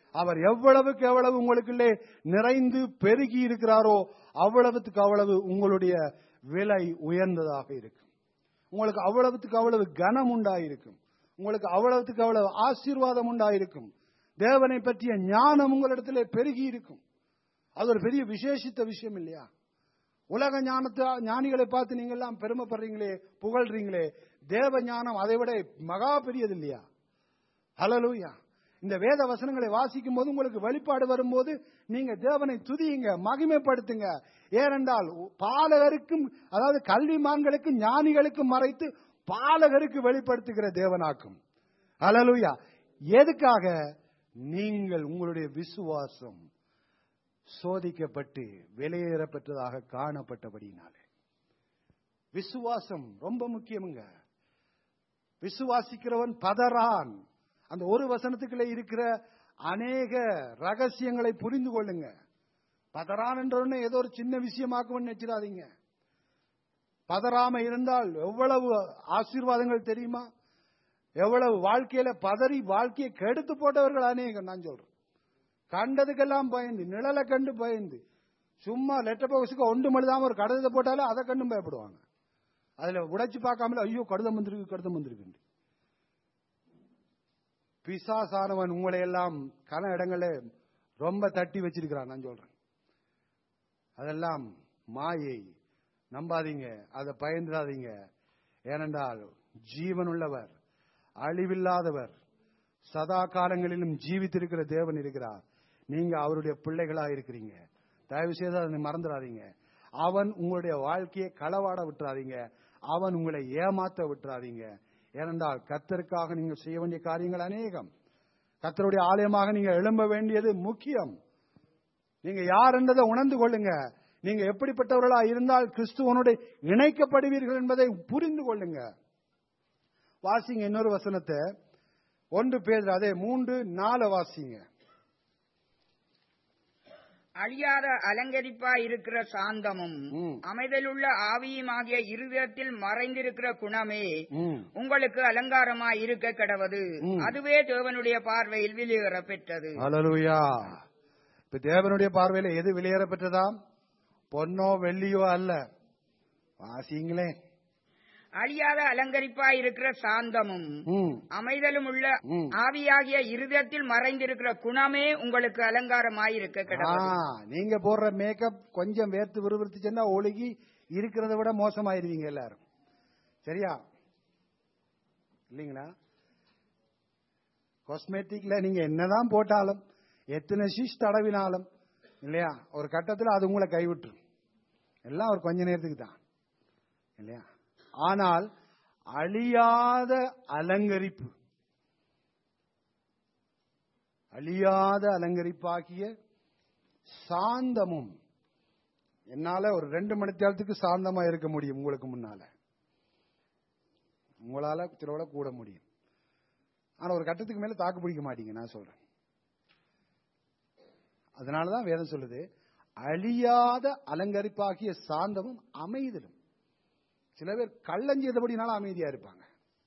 அவர் எவ்வளவுக்கு எவ்வளவு உங்களுக்குள்ளே நிறைந்து பெருகி இருக்கிறாரோ அவ்வளவுக்கு அவ்வளவு உங்களுடைய விலை உயர்ந்ததாக இருக்கும் உங்களுக்கு அவ்வளவுக்கு அவ்வளவு கனம் உண்டாயிருக்கும் உங்களுக்கு அவ்வளவுக்கு அவ்வளவு ஆசீர்வாதம் உண்டாயிருக்கும் தேவனை பற்றிய ஞானம் உங்களிடத்திலே பெருகி இருக்கும் அது ஒரு பெரிய விசேஷித்த விஷயம் இல்லையா உலக ஞானத்தை ஞானிகளை பார்த்து நீங்க எல்லாம் பெருமைப்படுறீங்களே புகழ்றீங்களே தேவ ஞானம் அதை விட மகா பெரியது இல்லையா ஹலலூயா இந்த வேத வசனங்களை வாசிக்கும் போது உங்களுக்கு வெளிப்பாடு வரும்போது நீங்க தேவனை துதியுங்க மகிமைப்படுத்துங்க ஏனென்றால் பாலகருக்கும் அதாவது கல்விமான்களுக்கும் ஞானிகளுக்கும் மறைத்து பாலகருக்கு வெளிப்படுத்துகிற தேவனாக்கும் ஹலலூயா எதுக்காக நீங்கள் உங்களுடைய விசுவாசம் சோதிக்கப்பட்டு வெளியேறப்பட்டதாக காணப்பட்டபடினாலே விசுவாசம் ரொம்ப முக்கியமுங்க விசுவாசிக்கிறவன் பதறான் அந்த ஒரு வசனத்துக்குள்ள இருக்கிற அநேக ரகசியங்களை புரிந்து கொள்ளுங்க பதறான் என்ற உடனே ஏதோ ஒரு சின்ன விஷயமாக்கும்னு நினைச்சிடாதீங்க பதறாம இருந்தால் எவ்வளவு ஆசீர்வாதங்கள் தெரியுமா எவ்வளவு வாழ்க்கையில பதறி வாழ்க்கையை கெடுத்து போட்டவர்கள் அநேகம் நான் சொல்றேன் கண்டதுக்கெல்லாம் பயந்து நிழலை கண்டு பயந்து சும்மா லெட்டர் பாக்ஸுக்கு ஒன்று மழுதாம ஒரு கடிதத்தை போட்டாலும் அதை கண்டும் பயப்படுவாங்க அதுல உடைச்சு பார்க்காமல ஐயோ கடிதம் வந்திருக்கு கடிதம் வந்திருக்கு பிசாசானவன் உங்களை எல்லாம் கன இடங்கள்ல ரொம்ப தட்டி வச்சிருக்கிறான் நான் சொல்றேன் அதெல்லாம் மாயை நம்பாதீங்க அதை பயந்துடாதீங்க ஏனென்றால் ஜீவனுள்ளவர் அழிவில்லாதவர் சதா காலங்களிலும் ஜீவித்திருக்கிற தேவன் இருக்கிறார் நீங்க அவருடைய பிள்ளைகளா இருக்கிறீங்க தயவு செய்து அதை மறந்துடாதீங்க அவன் உங்களுடைய வாழ்க்கையை களவாட விட்டுறாதீங்க அவன் உங்களை ஏமாத்த விட்டுறாதீங்க ஏனென்றால் கத்தருக்காக நீங்கள் செய்ய வேண்டிய காரியங்கள் அநேகம் கத்தருடைய ஆலயமாக நீங்க எழும்ப வேண்டியது முக்கியம் நீங்க யார் என்றதை உணர்ந்து கொள்ளுங்க நீங்க எப்படிப்பட்டவர்களா இருந்தால் கிறிஸ்துவனுடைய இணைக்கப்படுவீர்கள் என்பதை புரிந்து கொள்ளுங்க வாசிங்க இன்னொரு வசனத்தை ஒன்று பேர் அதே மூன்று நாலு வாசிங்க அழியாத அலங்கரிப்பா இருக்கிற சாந்தமும் ம். அமைதலுள்ள ஆவியுமாகிய இருதயத்தில் மறைந்திருக்கிற குணமே ம். உங்களுக்கு அலங்காரமா இருக்க கடவது ம். அதுவே தேவனுடைய பார்வையில் வெளியேற பெற்றது ஹalleluya இப்ப தேவனுடைய பார்வையில எது வெளியேற பெற்றதாம் பொன்னோ வெள்ளியோ அல்ல வாசிங்களே அழியாத அலங்கரிப்பா இருக்கிற சாந்தமும் ம். அமைதலும் உள்ள ம். ஆவியாகிய இருதயத்தில் மறைந்திருக்கிற குணமே உங்களுக்கு அலங்காரமாய் இருக்க ஆ, கடவது நீங்க போடுற மேக்கப் கொஞ்சம் வேர்த்து விறுவிறுத்துச்சுன்னா ஒழுகி இருக்கிறத விட மோசமாயிருவீங்க எல்லாரும் சரியா இல்லைங்களா காஸ்மெட்டிக்ல நீங்க என்னதான் போட்டாலும் எத்தனை ஷிஷ் தடவினாலும் இல்லையா ஒரு கட்டத்தில் அது உங்களை கைவிட்டுரும் எல்லாம் ஒரு கொஞ்ச நேரத்துக்கு தான் இல்லையா ஆனால் அழியாத அலங்கரிப்பு அழியாத அலங்கரிப்பாகிய சாந்தமும் என்னால ஒரு ரெண்டு மணி நேரத்துக்கு சாந்தமா இருக்க முடியும் உங்களுக்கு முன்னால உங்களால திருவிழா கூட முடியும் ஆனா ஒரு கட்டத்துக்கு மேல தாக்கு பிடிக்க மாட்டீங்க நான் சொல்றேன் அதனாலதான் வேதம் சொல்லுது அழியாத அலங்கரிப்பாகிய சாந்தமும் அமைதலும் சில பேர் கள்ளஞ்செய்தபடினால அமைதியா இருப்பாங்க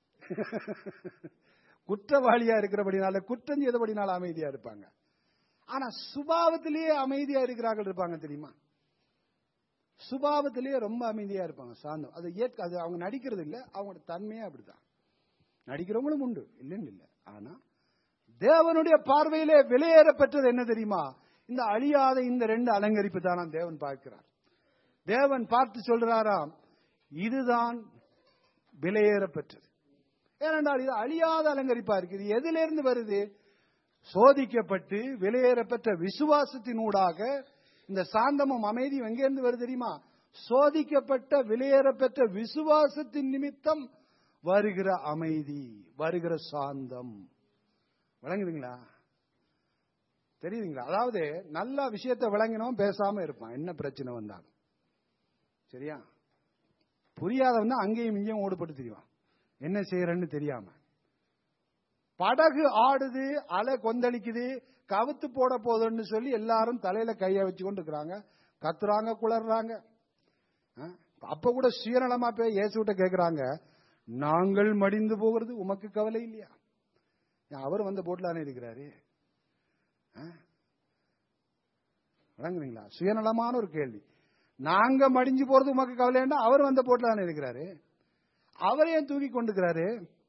குற்றவாளியா இருக்கிறபடினால குற்றம் செய்தபடினால அமைதியா இருப்பாங்க ஆனா சுபாவத்திலேயே அமைதியா இருக்கிறார்கள் இருப்பாங்க தெரியுமா சுபாவத்திலேயே ரொம்ப அமைதியா இருப்பாங்க சாந்தம் அது ஏற்க அது அவங்க நடிக்கிறது இல்ல அவங்களோட தன்மையே அப்படிதான் நடிக்கிறவங்களும் உண்டு இல்லைன்னு இல்ல ஆனா தேவனுடைய பார்வையிலே வெளியேற பெற்றது என்ன தெரியுமா இந்த அழியாத இந்த ரெண்டு அலங்கரிப்பு தானா தேவன் பார்க்கிறார் தேவன் பார்த்து சொல்றாராம் இதுதான் விலையேற பெற்றது ஏனென்றால் இது அழியாத அலங்கரிப்பா இருக்கு இது எதிலிருந்து வருது சோதிக்கப்பட்டு விலையேற பெற்ற விசுவாசத்தினூடாக இந்த சாந்தமும் அமைதியும் எங்கிருந்து வருது தெரியுமா சோதிக்கப்பட்ட விலையேற பெற்ற விசுவாசத்தின் நிமித்தம் வருகிற அமைதி வருகிற சாந்தம் விளங்குதுங்களா தெரியுதுங்களா அதாவது நல்ல விஷயத்தை விளங்கினவன் பேசாம இருப்பான் என்ன பிரச்சனை வந்தாலும் சரியா புரியாதவன் தான் அங்கேயும் இங்கேயும் ஓடுபட்டு தெரியும் என்ன செய்யறன்னு தெரியாம படகு ஆடுது அலை கொந்தளிக்குது கவுத்து போட போதுன்னு சொல்லி எல்லாரும் தலையில கைய வச்சு கொண்டு இருக்கிறாங்க கத்துறாங்க குளறாங்க ஆ? அப்ப கூட சுயநலமா போய் இயேசுகிட்ட கேக்குறாங்க நாங்கள் மடிந்து போகிறது உமக்கு கவலை இல்லையா ஏன் அவர் வந்த போட்லானே இருக்கிறாரு ஆ? விளங்குறீங்களா சுயநலமான ஒரு கேள்வி நாங்க மடிஞ்சு போறது உமக்கு கவலைன்னா அவர் வந்த போட்டுல தானே இருக்கிறாரு அவரையும் தூக்கி கொண்டுக்கிறாரு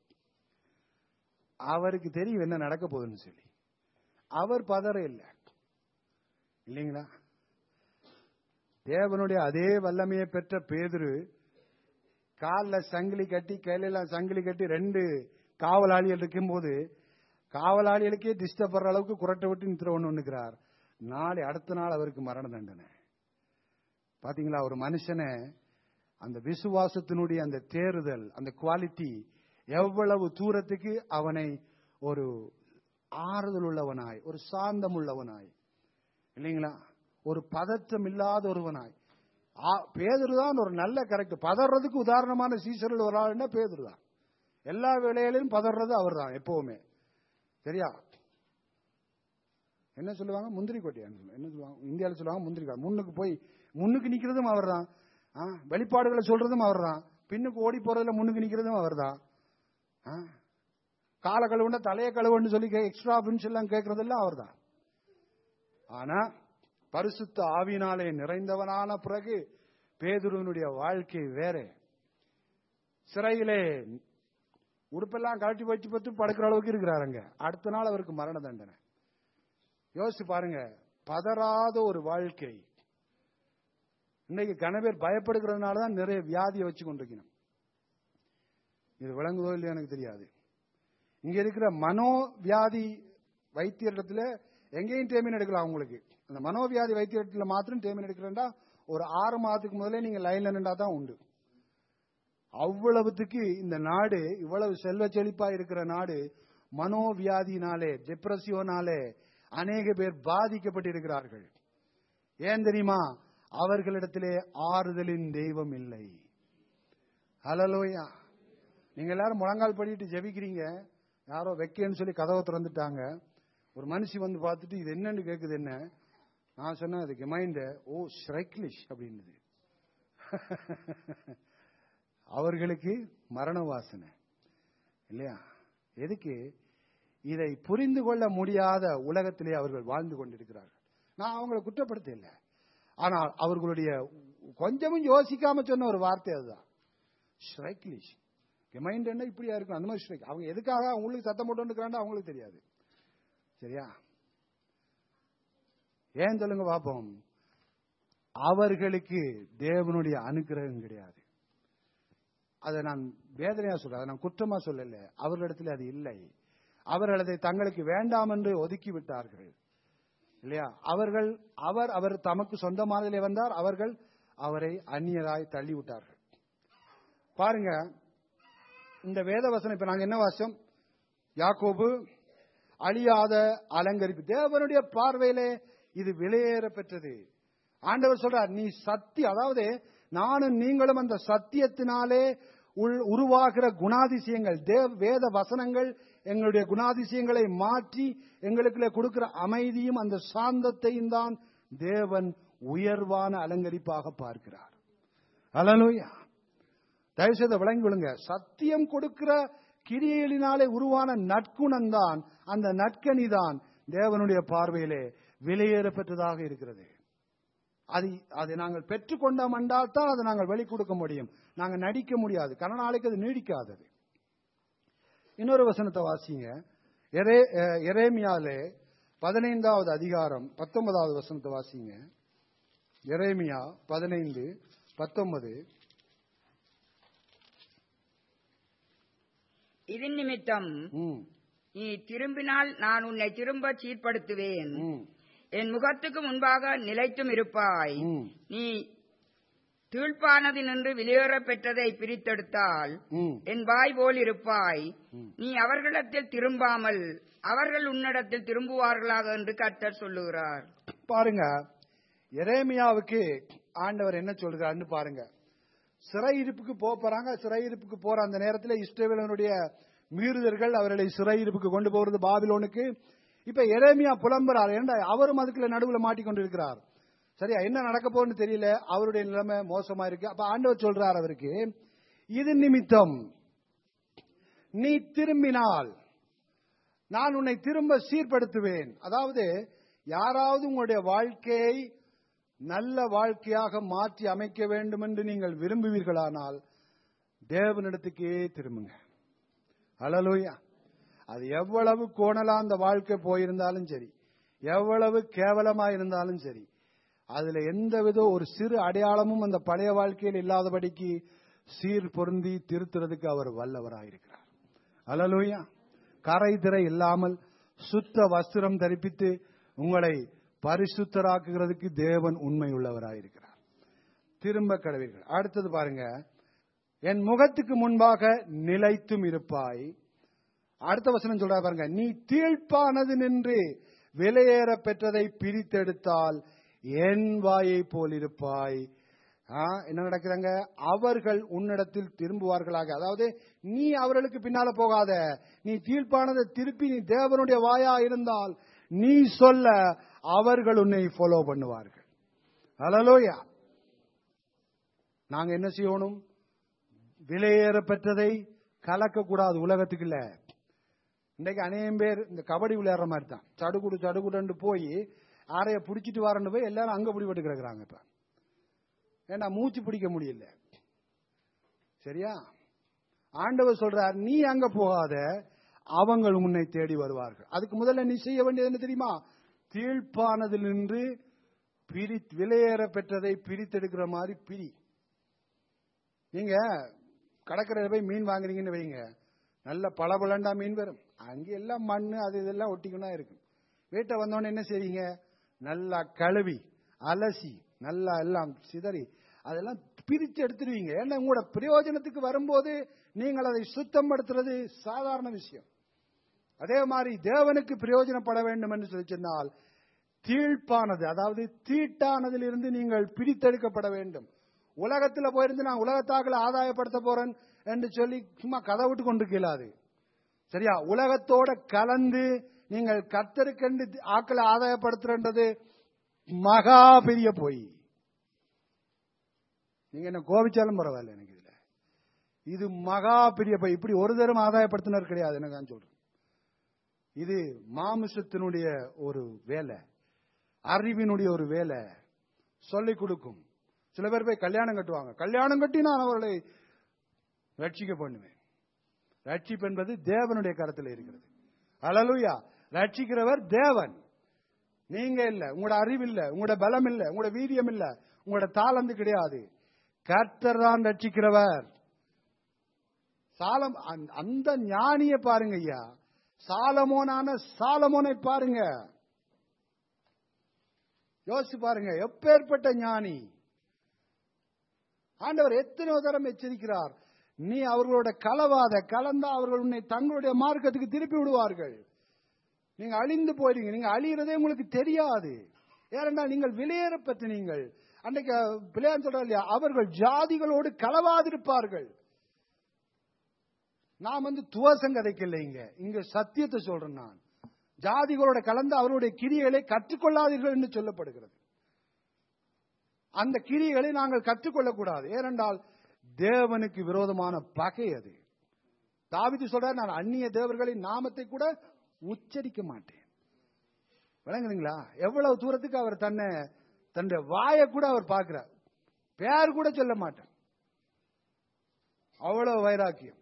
அவருக்கு தெரியும் என்ன நடக்க போகுதுன்னு சொல்லி அவர் பதற இல்லை இல்லைங்களா தேவனுடைய அதே வல்லமையை பெற்ற பேதுரு காலில் சங்கிலி கட்டி கையிலெல்லாம் சங்கிலி கட்டி ரெண்டு காவலாளிகள் இருக்கும்போது காவலாளிகளுக்கே டிஸ்டர்ப் அளவுக்கு குரட்டை விட்டு நித்திர ஒன்று ஒண்ணுக்கிறார் நாளை அடுத்த நாள் அவருக்கு மரண தண்டனை பாத்தீங்களா ஒரு மனுஷனை அந்த விசுவாசத்தினுடைய அந்த தேறுதல் அந்த குவாலிட்டி எவ்வளவு தூரத்துக்கு அவனை ஒரு ஆறுதல் உள்ளவனாய் ஒரு சாந்தம் உள்ளவனாய் இல்லைங்களா ஒரு பதற்றம் இல்லாத ஒருவனாய் ஆ- பேதுரு தான் ஒரு நல்ல கரெக்ட் பதறதுக்கு உதாரணமான சீசரில் ஒரு ஆளுன்னா பேதுரு தான் எல்லா வேலையிலும் பதறது அவர் தான் எப்பவுமே சரியா என்ன சொல்லுவாங்க முந்திரி கொட்டையான்னு சொல்லுவாங்க என்ன சொல்லுவாங்க இந்தியாவில் சொல்லுவாங்க முந்திரி கொட்டை. முன்னுக்கு போய் முன்னுக்கு நிக்கிறதும் அவர் தான் வெளிப்பாடுகளை சொல்றதும் அவர் தான் பின்னுக்கு ஓடி போறதுல முன்னுக்கு நிக்கிறதும் அவர் தான் காலை கழுவுனா தலையை கழுவுன்னு சொல்லி எக்ஸ்ட்ரா பின்ஸ் எல்லாம் கேட்கறதெல்லாம் அவர் தான் ஆனா பரிசுத்த ஆவினாலே நிறைந்தவனான பிறகு பேதுருவனுடைய வாழ்க்கை வேற சிறையிலே உடுப்பெல்லாம் கழட்டி வச்சு பத்து படுக்கிற அளவுக்கு இருக்கிறாருங்க அடுத்த நாள் அவருக்கு மரண தண்டனை யோசிச்சு பாருங்க பதறாத ஒரு வாழ்க்கை இன்னைக்கு கனவேர் பயப்படுகிறதுனால தான் நிறைய வியாதியை வச்சு கொண்டிருக்கணும் இது விளங்குதோ இல்லையோ எனக்கு தெரியாது இங்க இருக்கிற மனோவியாதி வைத்தியரிடத்துல எங்கேயும் டேமின் எடுக்கலாம் உங்களுக்கு அந்த மனோவியாதி வைத்தியரிடத்துல மாத்திரம் டேமின் எடுக்கிறேன்டா ஒரு ஆறு மாதத்துக்கு முதல்ல நீங்க லைன்ல நின்றா தான் உண்டு அவ்வளவுத்துக்கு இந்த நாடு இவ்வளவு செல்வ செழிப்பா இருக்கிற நாடு மனோவியாதினாலே டிப்ரஷியோனாலே அநேக பேர் பாதிக்கப்பட்டிருக்கிறார்கள் ஏன் தெரியுமா அவர்களிடத்திலே ஆறுதலின் தெய்வம் இல்லை ஹலலோயா நீங்க எல்லாரும் முழங்கால் படிட்டு ஜெபிக்கிறீங்க யாரோ வைக்கேன்னு சொல்லி கதவை திறந்துட்டாங்க ஒரு மனுஷி வந்து பார்த்துட்டு இது என்னன்னு கேக்குது என்ன நான் சொன்னேன் அதுக்கு மைண்ட் ஓ ஸ்ரைக்லிஷ் அப்படின்னுது அவர்களுக்கு மரண வாசனை இல்லையா எதுக்கு இதை புரிந்து கொள்ள முடியாத உலகத்திலே அவர்கள் வாழ்ந்து கொண்டிருக்கிறார்கள் நான் அவங்களை குற்றப்படுத்த இல்லை ஆனால் அவர்களுடைய கொஞ்சமும் யோசிக்காம சொன்ன ஒரு வார்த்தை அதுதான் ஸ்ட்ரைக்லிஷ் மைண்ட் என்ன இப்படியா இருக்கும் அந்த மாதிரி ஸ்ட்ரைக் அவங்க எதுக்காக அவங்களுக்கு சத்தம் போட்டு இருக்கிறாங்க அவங்களுக்கு தெரியாது சரியா ஏன் சொல்லுங்க பாப்போம் அவர்களுக்கு தேவனுடைய அனுக்கிரகம் கிடையாது அதை நான் வேதனையா சொல்றேன் அதை நான் குற்றமா சொல்லல அவர்களிடத்தில் அது இல்லை அவர்கள் அதை தங்களுக்கு வேண்டாம் என்று ஒதுக்கி விட்டார்கள் இல்லையா அவர்கள் அவர் அவர் தமக்கு சொந்தமானதிலே வந்தார் அவர்கள் அவரை அந்நியராய் தள்ளி விட்டார்கள் பாருங்க இந்த வேத வசனம் இப்ப நாங்க என்ன வாசம் யாக்கோபு அழியாத அலங்கரிப்பு தேவனுடைய பார்வையிலே இது விலையேற பெற்றது ஆண்டவர் சொல்றார் நீ சத்தி அதாவது நானும் நீங்களும் அந்த சத்தியத்தினாலே உள் உருவாகிற குணாதிசயங்கள் தேவ வேத வசனங்கள் எங்களுடைய குணாதிசயங்களை மாற்றி எங்களுக்குள்ள கொடுக்கிற அமைதியும் அந்த சாந்தத்தையும் தான் தேவன் உயர்வான அலங்கரிப்பாக பார்க்கிறார் அலலூயா தயவுசெய்து விளங்கி விழுங்க சத்தியம் கொடுக்கிற கிரியைகளினாலே உருவான நற்குணம் தான் அந்த நற்கனி தான் தேவனுடைய பார்வையிலே விலையேற பெற்றதாக இருக்கிறது அது அதை நாங்கள் பெற்றுக்கொண்டோம் என்றால் தான் அதை நாங்கள் வெளி கொடுக்க முடியும் நாங்கள் நடிக்க முடியாது கன நாளைக்கு அது நீடிக்காதது இன்னொரு வசனத்தை வாசிங்க எரே- அஹ், எரேமியாலே பதினைந்தாவது அதிகாரம் பத்தொன்பதாவது வசனத்தை வாசிங்க எரேமியா பதினைந்து பத்தொன்பது இதன் நிமித்தம் ம், நீ திரும்பினால் நான் உன்னை திரும்ப சீர்படுத்துவேன் ம், என் முகத்துக்கு முன்பாக நிலைத்தும் இருப்பாய் ம், நீ கீழ்ப்பானதினின்று வெளியேற பெற்றதை பிரித்தெடுத்தால் ம், என் வாய் போல் இருப்பாய் ம். நீ அவர்களிடத்தில் திரும்பாமல் அவர்கள் உன்னிடத்தில் திரும்புவார்களாக என்று கர்த்தர் சொல்லுகிறார் பாருங்க எரேமியாவுக்கு ஆண்டவர் என்ன சொல்றாருன்னு பாருங்க சிறையிருப்புக்கு போக போறாங்க சிறையிருப்புக்கு போற அந்த நேரத்தில் இஸ்ரவேலனுடைய மீறுதல்கள் அவர்களை சிறையிருப்புக்கு கொண்டு போறது பாபிலோனுக்கு இப்ப எரேமியா புலம்புறார் ஏன்டா அவரும் அதுக்குள்ள நடுவுல மாட்டிக்கொண்டிருக்கிறார் சரியா என்ன நடக்க போகுதுன்னு தெரியல அவருடைய நிலைமை மோசமா இருக்கு அப்ப ஆண்டவர் சொல்றார் அவருக்கு இது நிமித்தம் நீ திரும்பினால் நான் உன்னை திரும்ப சீர்படுத்துவேன் அதாவது யாராவது உங்களுடைய வாழ்க்கையை நல்ல வாழ்க்கையாக மாற்றி அமைக்க வேண்டும் என்று நீங்கள் விரும்புவீர்களானால் தேவனிடத்துக்கே திரும்புங்க அலலூயா அது எவ்வளவு கோணலா அந்த வாழ்க்கை போயிருந்தாலும் சரி எவ்வளவு கேவலமா இருந்தாலும் சரி அதுல எந்தவித ஒரு சிறு அடையாளமும் அந்த பழைய வாழ்க்கையில் இல்லாதபடிக்கு சீர் பொருந்தி திருத்துறதுக்கு அவர் வல்லவராயிருக்கிறார் அலலூயா கரை திரை இல்லாமல் சுத்த வஸ்திரம் தரிப்பித்து உங்களை பரிசுத்தராக்குகிறதுக்கு தேவன் உண்மை உள்ளவராயிருக்கிறார் திரும்ப கடவீர்கள் அடுத்தது பாருங்க என் முகத்துக்கு முன்பாக நிலைத்தும் இருப்பாய் அடுத்த வசனம் சொல்ற பாருங்க நீ தீழ்ப்பானது நின்று விலையேற பெற்றதை பிரித்தெடுத்தால் என் வாயை போல் இருப்பாய் ஆ, என்ன நடக்கிறாங்க அவர்கள் உன்னிடத்தில் திரும்புவார்களாக அதாவது நீ அவர்களுக்கு பின்னால போகாத நீ தீர்ப்பானதை திருப்பி நீ தேவனுடைய வாயா இருந்தால் நீ சொல்ல அவர்கள் உன்னை ஃபாலோ பண்ணுவார்கள் அலலோயா நாங்க என்ன செய்யணும் விலையேற பெற்றதை கலக்கக்கூடாது உலகத்துக்கு இல்ல இன்னைக்கு அநேகம் பேர் இந்த கபடி விளையாடுற மாதிரி தான் சடுகுடு சடுகுடுன்னு போய் ஆரைய பிடிச்சிட்டு வரன்னு போய் எல்லாரும் அங்க பிடிபட்டு கிடக்குறாங்க இப்ப ஏன்னா மூச்சு பிடிக்க முடியல சரியா ஆண்டவர் சொல்றார் நீ அங்க போகாத அவங்க உன்னை தேடி வருவார்கள் அதுக்கு முதல்ல நீ செய்ய வேண்டியது என்ன தெரியுமா தீழ்ப்பானதில் நின்று பிரி விலையேற பெற்றதை பிரித்தெடுக்கிற மாதிரி பிரி நீங்க கடற்கரையில போய் மீன் வாங்குறீங்கன்னு வைங்க நல்ல பளபளண்டா மீன் வரும் அங்க எல்லாம் மண்ணு அது இதெல்லாம் ஒட்டிக்கணும் தான் இருக்கும் வீட்டை வந்தோடனே என்ன செய்றீங்க நல்லா கழுவி அலசி நல்லா எல்லாம் சிதறி அதெல்லாம் பிரித்து எடுத்துருவீங்க ஏன்னா உங்களோட பிரயோஜனத்துக்கு வரும்போது நீங்கள் அதை சுத்தப்படுத்துறது சாதாரண விஷயம் அதே மாதிரி தேவனுக்கு பிரயோஜனப்பட வேண்டும் என்று சொல்லி சொன்னால் தீழ்ப்பானது அதாவது தீட்டானதிலிருந்து நீங்கள் பிரித்தெடுக்கப்பட வேண்டும் உலகத்துல போயிருந்து நான் உலகத்தாக்களை ஆதாயப்படுத்த போறேன் என்று சொல்லி சும்மா கதை விட்டு கொண்டு கேளாது சரியா உலகத்தோட கலந்து நீங்கள் கத்தருக்கென்று ஆக்களை ஆதாயப்படுத்துறது மகா பெரிய பொய் நீங்க என்ன கோபிச்சாலும் பரவாயில்ல எனக்கு இதுல இது மகா பெரிய பொய் இப்படி ஒரு தரம் ஆதாயப்படுத்தினர் கிடையாது எனக்கு நான் சொல்றேன் இது மாமிசத்தினுடைய ஒரு வேலை அறிவினுடைய ஒரு வேலை சொல்லிக் கொடுக்கும் சில பேர் போய் கல்யாணம் கட்டுவாங்க கல்யாணம் கட்டி நான் அவர்களை ரட்சிக்க பண்ணுவேன் ரட்சிப்பு என்பது தேவனுடைய கரத்தில் இருக்கிறது அலலுயா ரட்சிக்கிறவர் தேவன் நீங்க இல்ல உங்களோட அறிவு இல்ல உங்களோட பலம் இல்ல உங்களோட வீரியம் இல்ல உங்களோட தாளந்து கிடையாது கர்த்தர் தான் ரட்சிக்கிறவர் சாலம் அந்த- அந்த ஞானிய பாருங்க ஐயா சாலமோனான சாலமோனை பாருங்க யோசிச்சு பாருங்க எப்பேற்பட்ட ஞானி ஆண்டவர் எத்தனை தரம் எச்சரிக்கிறார் நீ அவர்களோட கலவாத கலந்தா அவர்கள் உன்னை தங்களுடைய மார்க்கத்துக்கு திருப்பி விடுவார்கள் நீங்க அழிந்து போயிடுங்க நீங்க அழியிறதே உங்களுக்கு தெரியாது ஏனென்றால் நீங்கள் விலையேற பெற்ற நீங்கள் அன்னைக்கு பிள்ளையார் சொல்றார் இல்லையா அவர்கள் ஜாதிகளோடு கலவாதிருப்பார்கள் நான் வந்து துவசம் கதைக்கல இங்க இங்க சத்தியத்தை சொல்றேன் நான் ஜாதிகளோட கலந்து அவருடைய கிரியைகளை கற்றுக்கொள்ளாதீர்கள் என்று சொல்லப்படுகிறது அந்த கிரியைகளை நாங்கள் கற்றுக்கொள்ளக்கூடாது ஏனென்றால் தேவனுக்கு விரோதமான பகை அது தாவிது சொல்றார் நான் அந்நிய தேவர்களின் நாமத்தை கூட உச்சரிக்க மாட்டேன் விளங்குதுங்களா எவ்வளவு தூரத்துக்கு அவர் தன்னை தன்னுடைய வாயை கூட அவர் பார்க்கிறார் பேர் கூட சொல்ல மாட்டார் அவ்வளவு வைராக்கியம்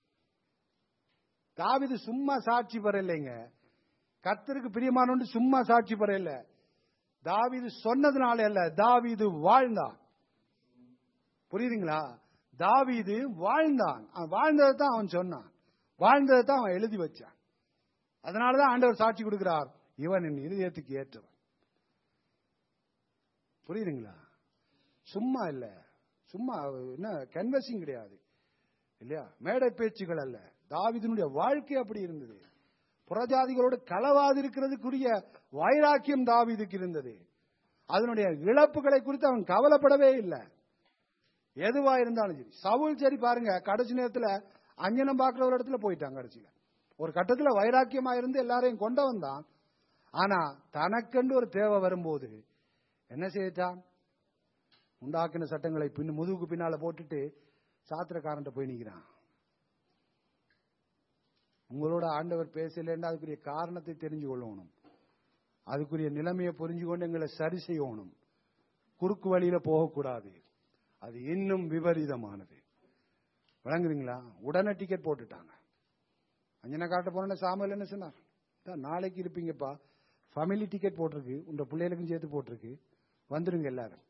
தாவிது சும்மா சாட்சி பெறலைங்க கர்த்தருக்கு பிரியமானோண்டு சும்மா சாட்சி பெறல தாவீது சொன்னதுனால அல்ல தாவீது வாழ்ந்தான் புரியுதுங்களா தாவீது வாழ்ந்தான் அவன் வாழ்ந்ததை தான் அவன் சொன்னான் வாழ்ந்ததை தான் அவன் எழுதி வச்சான் அதனாலதான் ஆண்டவர் சாட்சி கொடுக்கிறார் இவன் என் இருதயத்துக்கு ஏற்றவன் புரியுதுங்களா சும்மா இல்ல சும்மா என்ன கன்வர்சிங் கிடையாது இல்லையா மேடை பேச்சுகள் அல்ல தாவீதினுடைய வாழ்க்கை அப்படி இருந்தது புறஜாதிகளோடு களவாதிருக்கிறதுக்குரிய வைராக்கியம் தாவீதுக்கு இருந்தது அதனுடைய இழப்புகளை குறித்து அவன் கவலைப்படவே இல்லை எதுவா இருந்தாலும் சரி சவுல் சரி பாருங்க கடைசி நேரத்துல அஞ்சனம் பார்க்கிற ஒரு இடத்துல போயிட்டான் கடைசியில ஒரு கட்டத்துல வைராக்கியமா இருந்து எல்லாரையும் கொண்டவன் தான் ஆனா தனக்கென்று ஒரு தேவை வரும்போது என்ன செய்தான் உண்டாக்கின சட்டங்களை பின் முதுகுக்கு பின்னால போட்டுட்டு சாத்திரக்காரன்ட்ட போய் நிக்கிறான் உங்களோட ஆண்டவர் பேசலன்னா அதுக்குரிய காரணத்தை தெரிஞ்சு கொள்ளணும் அதுக்குரிய நிலைமையை புரிஞ்சு கொண்டு எங்களை சரி செய்யணும் குறுக்கு வழியில போகக்கூடாது அது இன்னும் விபரீதமானது விளங்குறீங்களா உடனே டிக்கெட் போட்டுட்டாங்க அஞ்சனா காட்ட போன சாமல் என்ன சொன்னார் "இதான் நாளைக்கு இருப்பீங்கப்பா ஃபேமிலி டிக்கெட் போட்டிருக்கு உங்க பிள்ளைகளுக்கும் சேர்த்து போட்டிருக்கு வந்துருங்க எல்லாரும்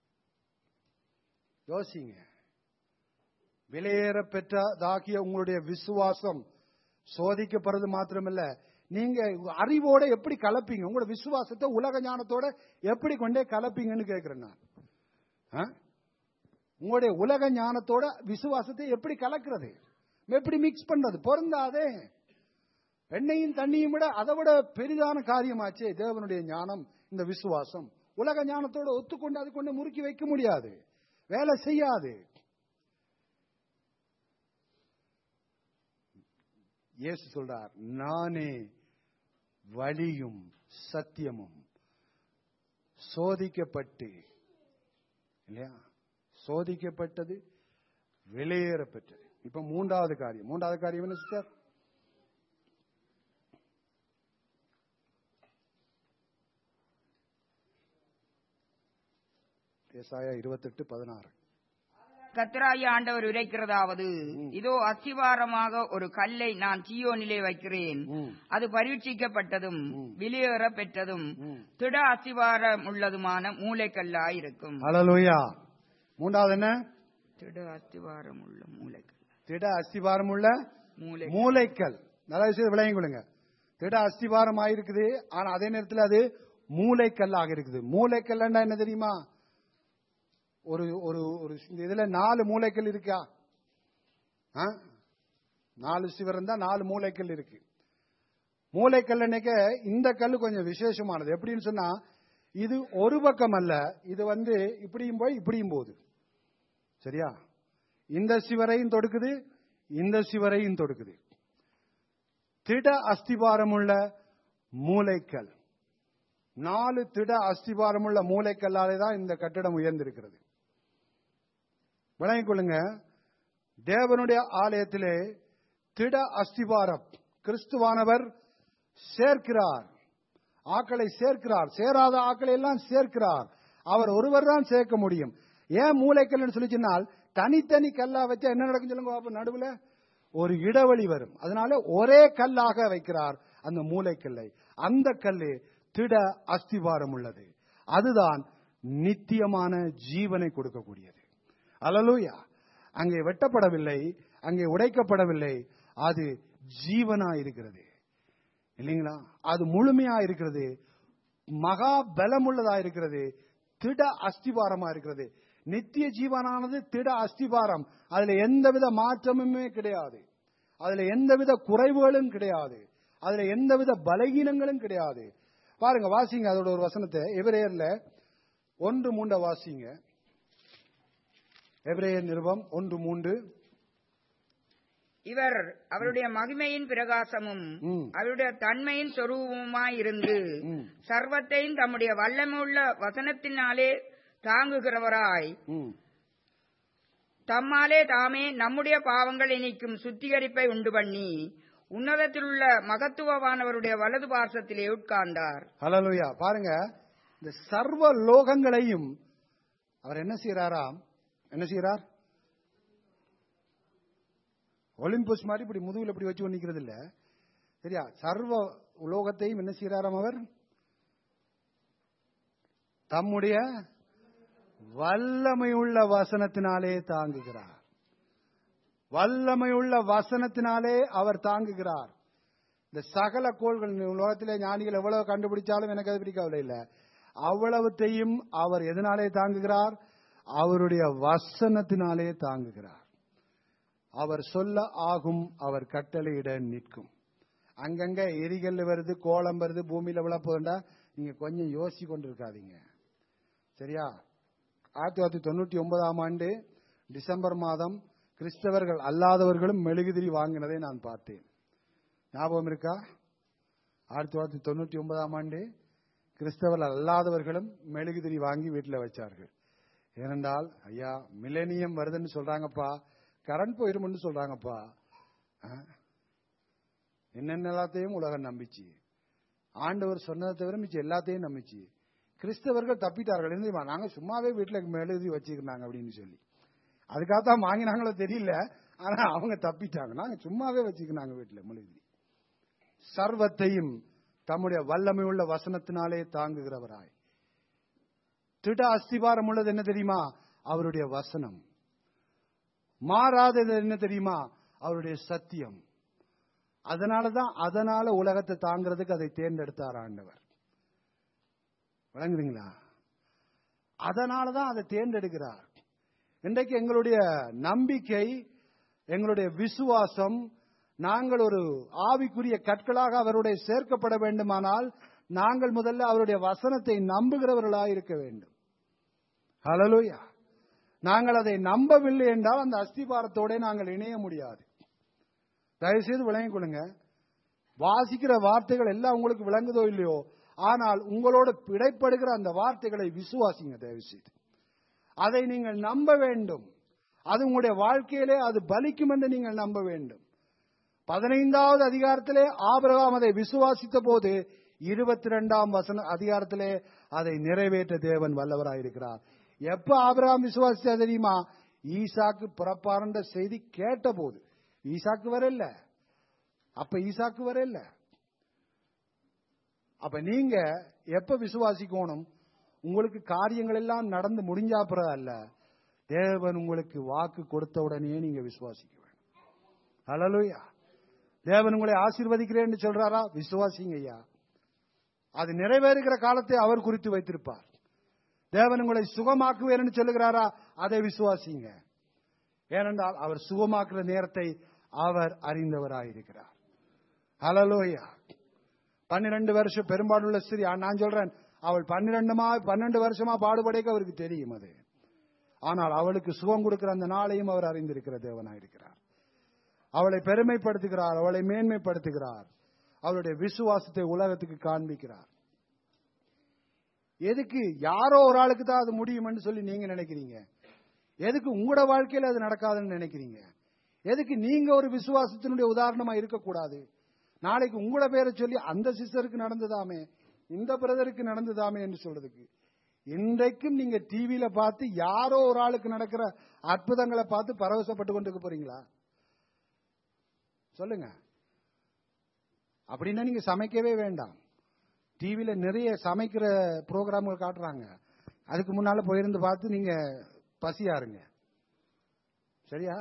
யோசிங்க விலையேற பெற்றதாகிய உங்களுடைய விசுவாசம் சோதிக்கப்படுறது மாத்திரமல்ல நீங்க அறிவோட எப்படி கலப்பீங்க உங்களோட விசுவாசத்தை உலக ஞானத்தோட எப்படி கொண்டே கலப்பீங்கன்னு கேட்கிறேன் நான் ஆ? உங்களுடைய உலக ஞானத்தோட விசுவாசத்தை எப்படி கலக்கிறது எப்படி மிக்ஸ் பண்றது பொருந்தாதே எண்ணெயும் தண்ணியும் விட அதை விட பெரிதான காரியமாச்சே தேவனுடைய ஞானம் இந்த விசுவாசம் உலக ஞானத்தோட ஒத்துக்கொண்டு அது கொண்டு முறுக்கி வைக்க முடியாது வேலை செய்யாது இயேசு சொல்றார் நானே வழியும் சத்தியமும் சோதிக்கப்பட்டு இல்லையா சோதிக்கப்பட்டது வெளியேறப்பட்டது இப்ப மூன்றாவது காரியம் மூன்றாவது காரியம் என்ன சிஸ்டர் ஏசாயா இருபத்தெட்டு பதினாறு கத்தராய ஆண்டவர் உரைக்கிறதாவது இதோ அஸ்திவாரமாக ஒரு கல்லை நான் சீயோனிலே வைக்கிறேன் ம். அது பரீட்சிக்கப்பட்டதும் வெளியேற பெற்றதும் திட அஸ்திவாரம் உள்ளதுமான மூளைக்கல்லாயிருக்கும் அலலுயா மூன்றாவது என்ன திட அஸ்திவாரம் உள்ள மூளைக்கல் திட அஸ்திவாரம் உள்ள மூளை மூளைக்கல் நல்ல விஷயம் விளையும் கொள்ளுங்க திட அஸ்திவாரம் ஆயிருக்குது ஆனா அதே நேரத்தில் அது மூளைக்கல்லாக இருக்குது மூளைக்கல்னா என்ன தெரியுமா ஒரு ஒரு ஒரு இந்த இதுல நாலு மூளைக்கல் இருக்கா ஆ? நாலு சிவரம் தான் நாலு மூளைக்கல் இருக்கு மூளைக்கல் அன்னைக்கு இந்த கல் கொஞ்சம் விசேஷமானது எப்படின்னு சொன்னா இது ஒரு பக்கம் அல்ல இது வந்து இப்படியும் போய் இப்படியும் போகுது சரியா இந்த சிவரையும் தொடுக்குது இந்த சிவரையும் தொடுக்குது திட அஸ்திபாரமுள்ள மூளைக்கல் நாலு திட அஸ்திபாரமுள்ள மூளைக்கல்லாலே தான் இந்த கட்டிடம் உயர்ந்திருக்கிறது விளங்கிக் கொள்ளுங்க தேவனுடைய ஆலயத்திலே திட அஸ்திபாரம் கிறிஸ்துவானவர் சேர்க்கிறார் ஆக்களை சேர்க்கிறார் சேராத ஆக்களை எல்லாம் சேர்க்கிறார் அவர் ஒருவர் தான் சேர்க்க முடியும் ஏன் மூளைக்கல்னு சொல்லி சொன்னால் தனித்தனி கல்லா வச்சா என்ன நடக்கும் சொல்லுங்க பாப்போம் நடுவுல ஒரு இடைவெளி வரும் அதனால ஒரே கல்லாக வைக்கிறார் அந்த மூளைக்கல்லை அந்த கல்லு திட அஸ்திவாரம் உள்ளது அதுதான் நித்தியமான ஜீவனை கொடுக்கக்கூடியது அலலூயா அங்கே வெட்டப்படவில்லை அங்கே உடைக்கப்படவில்லை அது ஜீவனா இருக்கிறது இல்லைங்களா அது முழுமையா இருக்கிறது மகா பலமுள்ளதா இருக்கிறது திட அஸ்திவாரமா இருக்கிறது நித்திய ஜீவனானது திட அஸ்திவாரம் அதுல எந்தவித மாற்றமுமே கிடையாது அதுல எந்தவித குறைவுகளும் கிடையாது அதுல எந்தவித பலகீனங்களும் கிடையாது பாருங்க வாசிங்க அதோட ஒரு வசனத்தை எபிரேயர்ல ஒன்று மூண்ட வாசிங்க எபிரேயர் நிருபம் ஒன்று மூன்று இவர் அவருடைய மகிமையின் பிரகாசமும் ம். அவருடைய தன்மையின் சொரூபமாயிருந்து ம். சர்வத்தையும் தம்முடைய வல்லமையுள்ள வசனத்தினாலே தாங்குகிறவராய் ம். தம்மாலே தாமே நம்முடைய பாவங்களை நீக்கும் சுத்திகரிப்பை உண்டு பண்ணி உன்னதத்திலுள்ள மகத்துவமானவருடைய வலது பார்சத்திலே உட்கார்ந்தார் ஹalleluya பாருங்க இந்த சர்வ லோகங்களையும் அவர் என்ன செய்யறாராம் என்ன செய்யறார் ஒலிம்பஸ் மாதிரி இப்படி முதுகுல இப்படி வச்சு நிக்கிறது இல்ல சரியா சர்வ உலோகத்தையும் என்ன செய்யறாராம் அவர் தம்முடைய வல்லமையுள்ள வசனத்தினாலே தாங்குகிறார் வல்லமையுள்ள வசனத்தினாலே அவர் தாங்குகிறார் இந்த சகல கோள்கள் இந்த உலகத்திலே ஞானிகள் எவ்வளவு கண்டுபிடிச்சாலும் எனக்கு அது பிடிக்கவில்லை இல்ல அவ்வளவுத்தையும் அவர் எதனாலே தாங்குகிறார் அவருடைய வசனத்தினாலே தாங்குகிறார் அவர் சொல்ல ஆகும் அவர் கட்டளையிட நிற்கும் அங்கங்க எரிகல் வருது கோலம் வருது பூமியில விழ போதுண்டா நீங்க கொஞ்சம் யோசி கொண்டிருக்காதீங்க சரியா ஆயிரத்தி தொள்ளாயிரத்தி தொண்ணூத்தி ஒன்பதாம் ஆண்டு டிசம்பர் மாதம் கிறிஸ்தவர்கள் அல்லாதவர்களும் மெழுகுதிரி வாங்கினதை நான் பார்த்தேன் ஞாபகம் இருக்கா ஆயிரத்தி தொள்ளாயிரத்தி தொண்ணூத்தி ஒன்பதாம் ஆண்டு கிறிஸ்தவர்கள் அல்லாதவர்களும் மெழுகுதிரி வாங்கி வீட்டில் வச்சார்கள் ஏனென்றால் ஐயா மிலேனியம் வருதுன்னு சொல்றாங்கப்பா கரண்ட் போயிரும்னு சொல்றாங்கப்பா ஆ? என்னென்ன எல்லாத்தையும் உலகம் நம்பிச்சு ஆண்டவர் சொன்னதை தவிர மிச்சம் எல்லாத்தையும் நம்பிச்சு கிறிஸ்தவர்கள் தப்பிட்டார்கள் என்ன தெரியுமா? நாங்க சும்மாவே வீட்டுல எழுதி வச்சுக்கிறாங்க அப்படின்னு சொல்லி அதுக்காகத்தான் வாங்கினாங்களோ தெரியல ஆனா அவங்க தப்பிட்டாங்க நாங்க சும்மாவே வச்சுக்கிறாங்க வீட்டுல மெழுகுதி சர்வத்தையும் தம்முடைய வல்லமை உள்ள வசனத்தினாலே தாங்குகிறவராய் திட அஸ்திபாரம் உள்ளது என்ன தெரியுமா அவருடைய வசனம் மாறாதது என்ன தெரியுமா அவருடைய சத்தியம் அதனாலதான் அதனால உலகத்தை தாங்கிறதுக்கு அதை தேர்ந்தெடுத்தார் ஆண்டவர் விளங்குறீங்களா அதனாலதான் அதை தேர்ந்தெடுக்கிறார் இன்றைக்கு எங்களுடைய நம்பிக்கை எங்களுடைய விசுவாசம் நாங்கள் ஒரு ஆவிக்குரிய கற்களாக அவருடைய சேர்க்கப்பட வேண்டுமானால் நாங்கள் முதல்ல அவருடைய வசனத்தை நம்புகிறவர்களாக இருக்க வேண்டும் ஹalleluya நாங்கள் அதை நம்பவில்லை என்றால் அந்த அஸ்திபாரத்தோட நாங்கள் இணைய முடியாது தயவுசெய்து விளங்கிக் கொள்ளுங்க வாசிக்கிற வார்த்தைகள் எல்லாம் உங்களுக்கு விளங்குதோ இல்லையோ ஆனால் உங்களோட பிடைப்படுகிற அந்த வார்த்தைகளை விசுவாசிங்க தயவுசெய்து அதை நீங்கள் நம்ப வேண்டும் அது உங்களுடைய வாழ்க்கையிலே அது பலிக்கும் என்று நீங்கள் நம்ப வேண்டும் பதினைந்தாவது அதிகாரத்திலே ஆபிரகாம் அதை விசுவாசித்த போது இருபத்தி ரெண்டாம் வசன அதிகாரத்திலே அதை நிறைவேற்ற தேவன் வல்லவராயிருக்கிறார் எப்ப ஆபிரகாம் விசுவாசிச்சா தெரியுமா ஈசாக்கு பிறப்பாருன்ற செய்தி கேட்ட போது ஈசாக்கு வரல அப்ப ஈசாக்கு வரல அப்ப நீங்க எப்ப விசுவாசிக்கணும் உங்களுக்கு காரியங்கள் எல்லாம் நடந்து முடிஞ்சா பிறகு அல்ல தேவன் உங்களுக்கு வாக்கு கொடுத்த உடனே நீங்க விசுவாசிக்க வேண்டும் ஹalleluya தேவன் உங்களை ஆசீர்வதிக்கிறேன்னு சொல்றாரா விசுவாசிங்க ஐயா அது நிறைவேறுகிற காலத்தை அவர் குறித்து வைத்திருப்பார் தேவன் உங்களை சுகமாக்குவேன்னு சொல்லுகிறாரா அதை விசுவாசிங்க ஏனென்றால் அவர் சுகமாக்குற நேரத்தை அவர் அறிந்தவராயிருக்கிறார் ஹalleluya பன்னிரண்டு வருஷம் பெரும்பாலுள்ள ஸ்திரீ ஆ, நான் சொல்றேன் அவள் பன்னிரெண்டுமா பன்னெண்டு வருஷமா பாடுபடைக்க அவருக்கு தெரியும் அது ஆனால் அவளுக்கு சுகம் கொடுக்கிற அந்த நாளையும் அவர் அறிந்திருக்கிற தேவனாயிருக்கிறார் அவளை பெருமைப்படுத்துகிறார் அவளை மேன்மைப்படுத்துகிறார் அவளுடைய விசுவாசத்தை உலகத்துக்கு காண்பிக்கிறார் எதுக்கு யாரோ ஒரு ஆளுக்கு தான் அது முடியும்னு சொல்லி நீங்க நினைக்கிறீங்க எதுக்கு உங்களோட வாழ்க்கையில அது நடக்காதுன்னு நினைக்கிறீங்க எதுக்கு நீங்க ஒரு விசுவாசத்தினுடைய உதாரணமா இருக்கக்கூடாது நாளைக்கு உங்களோட பேரை சொல்லி அந்த சிஸ்டருக்கு நடந்ததாமே இந்த பிரதருக்கு நடந்ததாமே என்று சொல்றதுக்கு இன்றைக்கும் நீங்க டிவியில பார்த்து யாரோ ஒரு ஆளுக்கு நடக்கிற அற்புதங்களை பார்த்து பரவசப்பட்டு கொண்டு போறீங்களா சொல்லுங்க அப்படின்னா நீங்க சமைக்கவே வேண்டாம் டிவியில நிறைய சமைக்கிற ப்ரோக்ராம்கள் காட்டுறாங்க அதுக்கு முன்னால போயிருந்து பார்த்து நீங்க பசியாருங்க சரியா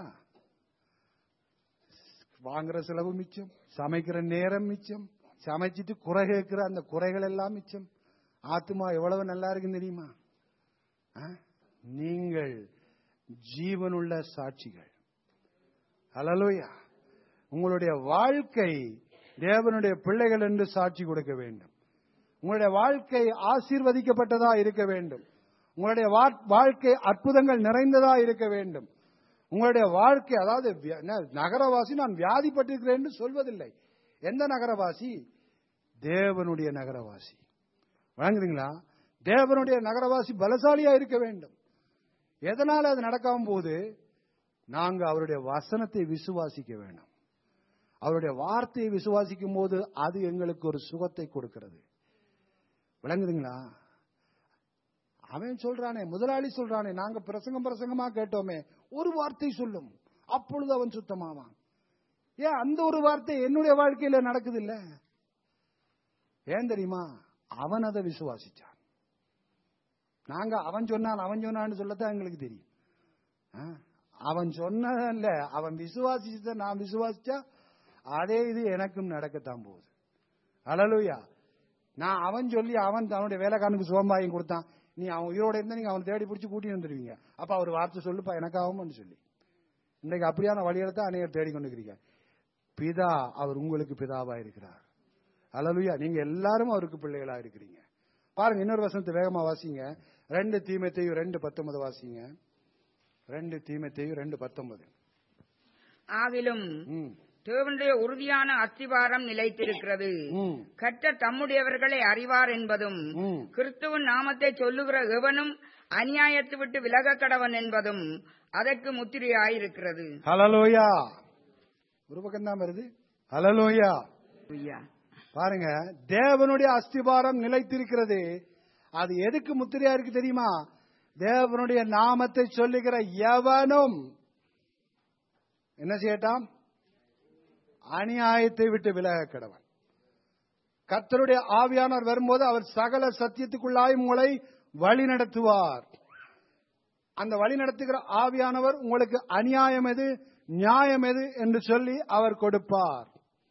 வாங்குற செலவு மிச்சம் சமைக்கிற நேரம் மிச்சம் சமைச்சிட்டு குறை கேட்கிற அந்த குறைகள் எல்லாம் மிச்சம் ஆத்துமா எவ்வளவு நல்லா இருக்குன்னு தெரியுமா ஆ? நீங்கள் ஜீவனுள்ள சாட்சிகள் ஹalleluya உங்களுடைய வாழ்க்கை தேவனுடைய பிள்ளைகள் என்று சாட்சி கொடுக்க வேண்டும் உங்களுடைய வாழ்க்கை ஆசீர்வதிக்கப்பட்டதா இருக்க வேண்டும் உங்களுடைய வா- வாழ்க்கை அற்புதங்கள் நிறைந்ததா இருக்க வேண்டும் உங்களுடைய வாழ்க்கை அதாவது வியா- என்ன, நகரவாசி நான் வியாதிப்பட்டிருக்கிறேன் என்று சொல்வதில்லை எந்த நகரவாசி தேவனுடைய நகரவாசி வழங்குறீங்களா தேவனுடைய நகரவாசி பலசாலியா இருக்க வேண்டும் எதனால அது நடக்காம போது நாங்க அவருடைய வசனத்தை விசுவாசிக்க வேண்டும் அவருடைய வார்த்தையை விசுவாசிக்கும் போது அது எங்களுக்கு ஒரு சுகத்தை கொடுக்கிறது விளங்குதுங்களா அவன் சொல்றானே முதலாளி சொல்றானே நாங்க பிரசங்கம் பிரசங்கமா கேட்டோமே ஒரு வார்த்தை சொல்லும் அப்பொழுது அவன் சுத்தமாவான் ஏன் அந்த ஒரு வார்த்தை என்னுடைய வாழ்க்கையில நடக்குது இல்ல ஏன் தெரியுமா அவன் அதை விசுவாசிச்சான் நாங்க அவன் சொன்னான் அவன் சொன்னான்னு சொல்லத்தான் எங்களுக்கு தெரியும் ஆ? அவன் சொன்னதல்ல அவன் விசுவாசிச்சத நான் விசுவாசிச்சா அதே இது எனக்கும் நடக்கத்தான் போகுது அழலுயா நான் அவன் சொல்லி அவன் அவனுடைய வேலைக்காரனுக்கு சுகம்பாயம் கொடுத்தான் நீ அவன் உயிரோட இருந்தா நீங்க அவனை தேடி பிடிச்சி கூட்டி வந்துருவீங்க அப்ப அவர் வார்த்தை சொல்லுப்பா எனக்காகும்னு சொல்லி இன்றைக்கு அப்படியான வழியில தான் அநேகர் தேடிக்கொண்டிருக்கிறீங்க பிதா அவர் உங்களுக்கு பிதாவா இருக்கிறார் அழலுயா நீங்க எல்லாரும் அவருக்கு பிள்ளைகளா இருக்கிறீங்க பாருங்க இன்னொரு வசனத்தை வேகமா வாசிங்க ரெண்டு தீமைத்தையும் ரெண்டு பத்தொன்பது வாசிங்க ரெண்டு தீமைத்தையும் ரெண்டு பத்தொன்பது ஆகிலும் ம் தேவனுடைய உறுதியான அஸ்திவாரம் நிலைத்திருக்கிறது ம் கற்ற தம்முடையவர்களை அறிவார் என்பதும் ம் கிறிஸ்துவின் நாமத்தை சொல்லுகிற எவனும் அநியாயத்தை விட்டு விலக கடவன் என்பதும் அதற்கு முத்திரையாயிருக்கிறது ஹலலோயா ஒரு பக்கம் தான் வருது ஹலலோயா ஐயா. பாருங்க தேவனுடைய அஸ்திபாரம் நிலைத்திருக்கிறது அது எதுக்கு முத்திரையா இருக்கு தெரியுமா தேவனுடைய நாமத்தை சொல்லுகிற எவனும் என்ன செய்யட்டாம் அநியாயத்தை விட்டு விலக கடவன் கர்த்தருடைய ஆவியானவர் வரும்போது அவர் சகல சத்தியத்துக்குள்ளாய் உங்களை வழி நடத்துவார் அந்த வழி நடத்துகிற ஆவியானவர் உங்களுக்கு அநியாயம் எது நியாயம் எது என்று சொல்லி அவர் கொடுப்பார்